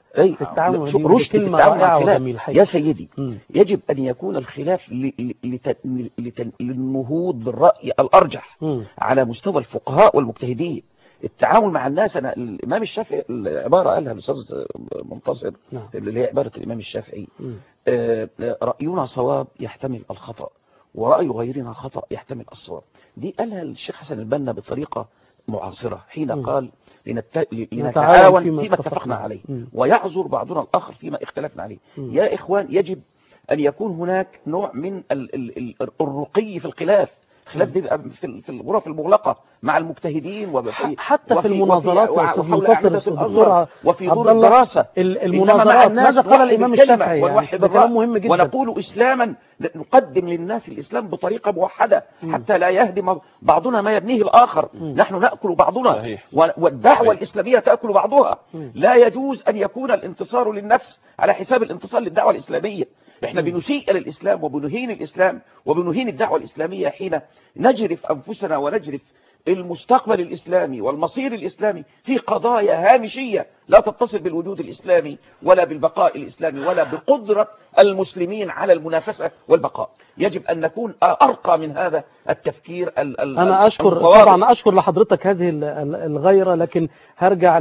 أي
في التعامل
شو-
دي
رشد في
كلمة
التعامل مع
رائعة
الخلاف.
وجميلة حقيقة.
يا سيدي
مم.
يجب أن يكون الخلاف ل- ل- لت- لت- للنهوض بالرأي الأرجح
مم.
على مستوى الفقهاء والمجتهدين التعامل مع الناس أنا الإمام الشافعي العبارة قالها الأستاذ منتصر
نعم.
اللي هي عبارة الإمام الشافعي
مم.
آه، آه، رأينا صواب يحتمل الخطأ ورأي غيرنا خطأ يحتمل الصواب دي قالها الشيخ حسن البنا بطريقة معاصرة حين
مم.
قال لنت...
نتعاون
لنتعاون
فيما
فيما
اتفقنا
اتفقنا
عليه.
عليه
مم.
ويعذر بعضنا الآخر فيما اختلفنا عليه
مم.
يا إخوان يجب أن يكون هناك نوع من ال... ال... ال... الرقي في الخلاف الخلاف دي بيبقى في ال- في الغرف المغلقة مع المجتهدين وب...
ح- حتى في
وفي-
المناظرات
وفي-
يا أستاذ
وحول
منتصر
أحداث
الدكتور
الأزهر وفي
عبد
دور
الله،
الدراسة
ال-
إنما مع
المناظرات
الناس
ماذا قال
نوحد
الإمام
الكلمة
الشافعي يعني
ونوحد
ده كلام
الرأي
مهم جدا
ونقول إسلاما نقدم للناس الإسلام بطريقة موحدة
مم.
حتى لا يهدم بعضنا ما يبنيه الآخر
مم.
نحن نأكل بعضنا
صحيح.
و- والدعوة
صحيح.
الإسلامية تأكل بعضها
مم.
لا يجوز أن يكون الانتصار للنفس على حساب الانتصار للدعوة الإسلامية احنا
مم.
بنسيء للإسلام وبنهين الإسلام وبنهين الدعوة الإسلامية حين نجرف أنفسنا ونجرف المستقبل الإسلامي والمصير الإسلامي في قضايا هامشية لا تتصل بالوجود الإسلامي ولا بالبقاء الإسلامي ولا بقدرة المسلمين على المنافسة والبقاء يجب أن نكون أرقى من هذا التفكير ال- ال-
أنا أشكر
المتواضع.
طبعا أشكر لحضرتك هذه ال- ال- الغيرة لكن هرجع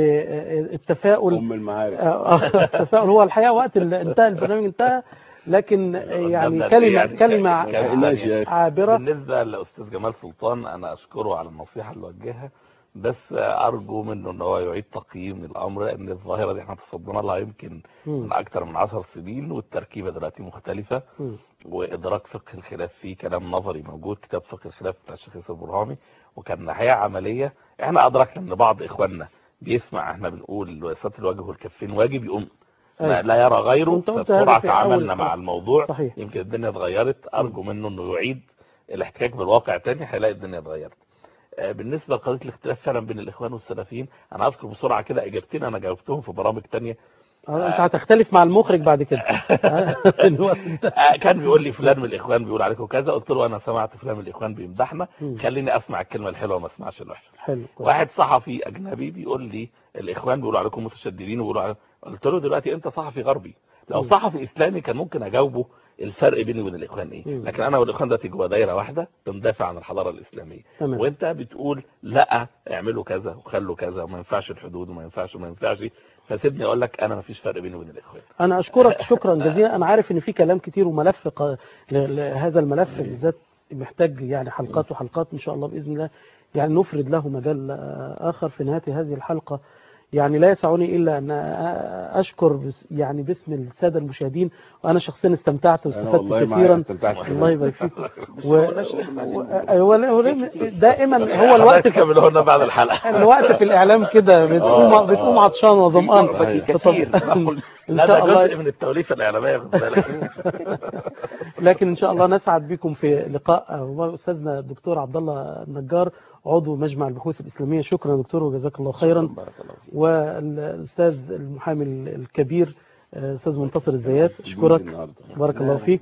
للتفاؤل
ام المعارف
التفاؤل هو الحقيقة وقت ال- انتهى البرنامج انتهى لكن يعني
قدامنا
كلمة
يعني
كلمة
كلمة
ماشي يا أخي.
عابرة
بالنسبة لأستاذ جمال سلطان أنا أشكره على النصيحة اللي وجهها بس أرجو منه أن هو يعيد تقييم الأمر لأن الظاهرة دي احنا تصدنا لها يمكن
مم.
من أكثر من عشر سنين والتركيبة دلوقتي مختلفة
مم.
وإدراك فقه الخلاف فيه كلام نظري موجود كتاب فقه الخلاف بتاع الشيخ ياسر برهامي وكان ناحية عملية احنا أدركنا أن بعض إخواننا بيسمع احنا بنقول ستر الوجه والكفين واجب يقوم
أيوة.
ما لا يرى غيره
كنت قلت هذا
فبسرعة
في أول
تعاملنا
الحلقة.
مع الموضوع
صحيح.
يمكن الدنيا اتغيرت أرجو منه أنه يعيد الاحتكاك بالواقع تاني هيلاقي الدنيا اتغيرت آه، بالنسبة لقضية الاختلاف فعلا بين الإخوان والسلفيين أنا أذكر بسرعة كده إجابتين أنا جاوبتهم في برامج تانية
آه، انت هتختلف مع المخرج بعد كده الوقت انتهى.
آه، كان بيقول لي فلان من الإخوان بيقول عليكم كذا قلت له أنا سمعت فلان من الإخوان بيمدحنا
مم.
خليني أسمع الكلمة الحلوة وما أسمعش الوحشة
حلو كويس.
واحد صحفي أجنبي بيقول لي الإخوان بيقولوا عليكم متشددين وبيقولوا عليكم قلت له دلوقتي أنت صحفي غربي لو
مم.
صحفي إسلامي كان ممكن أجاوبه الفرق بيني وبين الإخوان إيه
مم.
لكن أنا والإخوان دلوقتي جوا دايرة واحدة بندافع عن الحضارة الإسلامية
تمام
وانت بتقول لا اعملوا كذا وخلوا كذا وما ينفعش الحدود وما ينفعش وما ينفعش فسيبني اقول لك انا ما فيش فرق بيني وبين الاخوان
انا اشكرك شكرا جزيلا انا عارف ان في كلام كتير وملف ق- ل- لهذا الملف بالذات محتاج يعني حلقات وحلقات ان شاء الله باذن الله يعني نفرد له مجال آه، اخر في نهايه هذه الحلقه يعني لا يسعني الا ان آه، اشكر بس يعني باسم الساده المشاهدين وانا شخصيا استمتعت
انا
واستفدت
والله معاك
كثيرا
استمتعت
الله يبارك فيك
بس
و...
ما قلناش اللي احنا عايزين
و...
نقوله.
أيوة، ولا- ولا- دائما هو الوقت في
كملوا لنا بعد الحلقه
الوقت في الاعلام كده بتقوم
آه،
بتقوم
آه.
عطشان وظمآن
صحيح.
كثير ما قلنا.
ان
لا
شاء
ده
الله
جزء من التوليفه الاعلاميه خد بالك
لكن ان شاء الله نسعد بكم في لقاء آه، استاذنا الدكتور عبد الله النجار عضو مجمع البحوث الاسلاميه شكرا دكتور وجزاك الله خيرا
بارك الله فيك
والاستاذ المحامي الكبير آه، استاذ منتصر الزيات اشكرك
النهاردة.
بارك الله فيك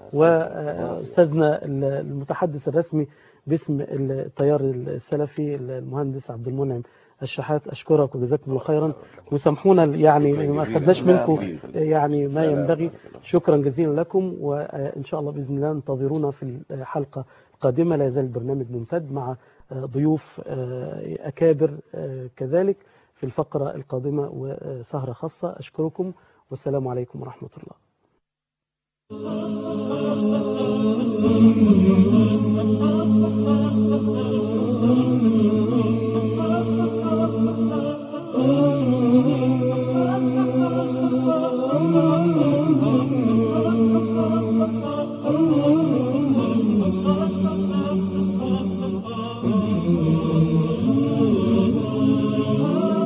واستاذنا المتحدث الرسمي باسم التيار السلفي المهندس عبد المنعم الشحات اشكرك وجزاكم الله خيرا وسامحونا يعني ما اخذناش منكم يعني ما ينبغي شكرا جزيلا لكم وان شاء الله باذن الله انتظرونا في الحلقه القادمه لا يزال البرنامج ممتد مع ضيوف اكابر كذلك في الفقره القادمه وسهره خاصه اشكركم والسلام عليكم ورحمه الله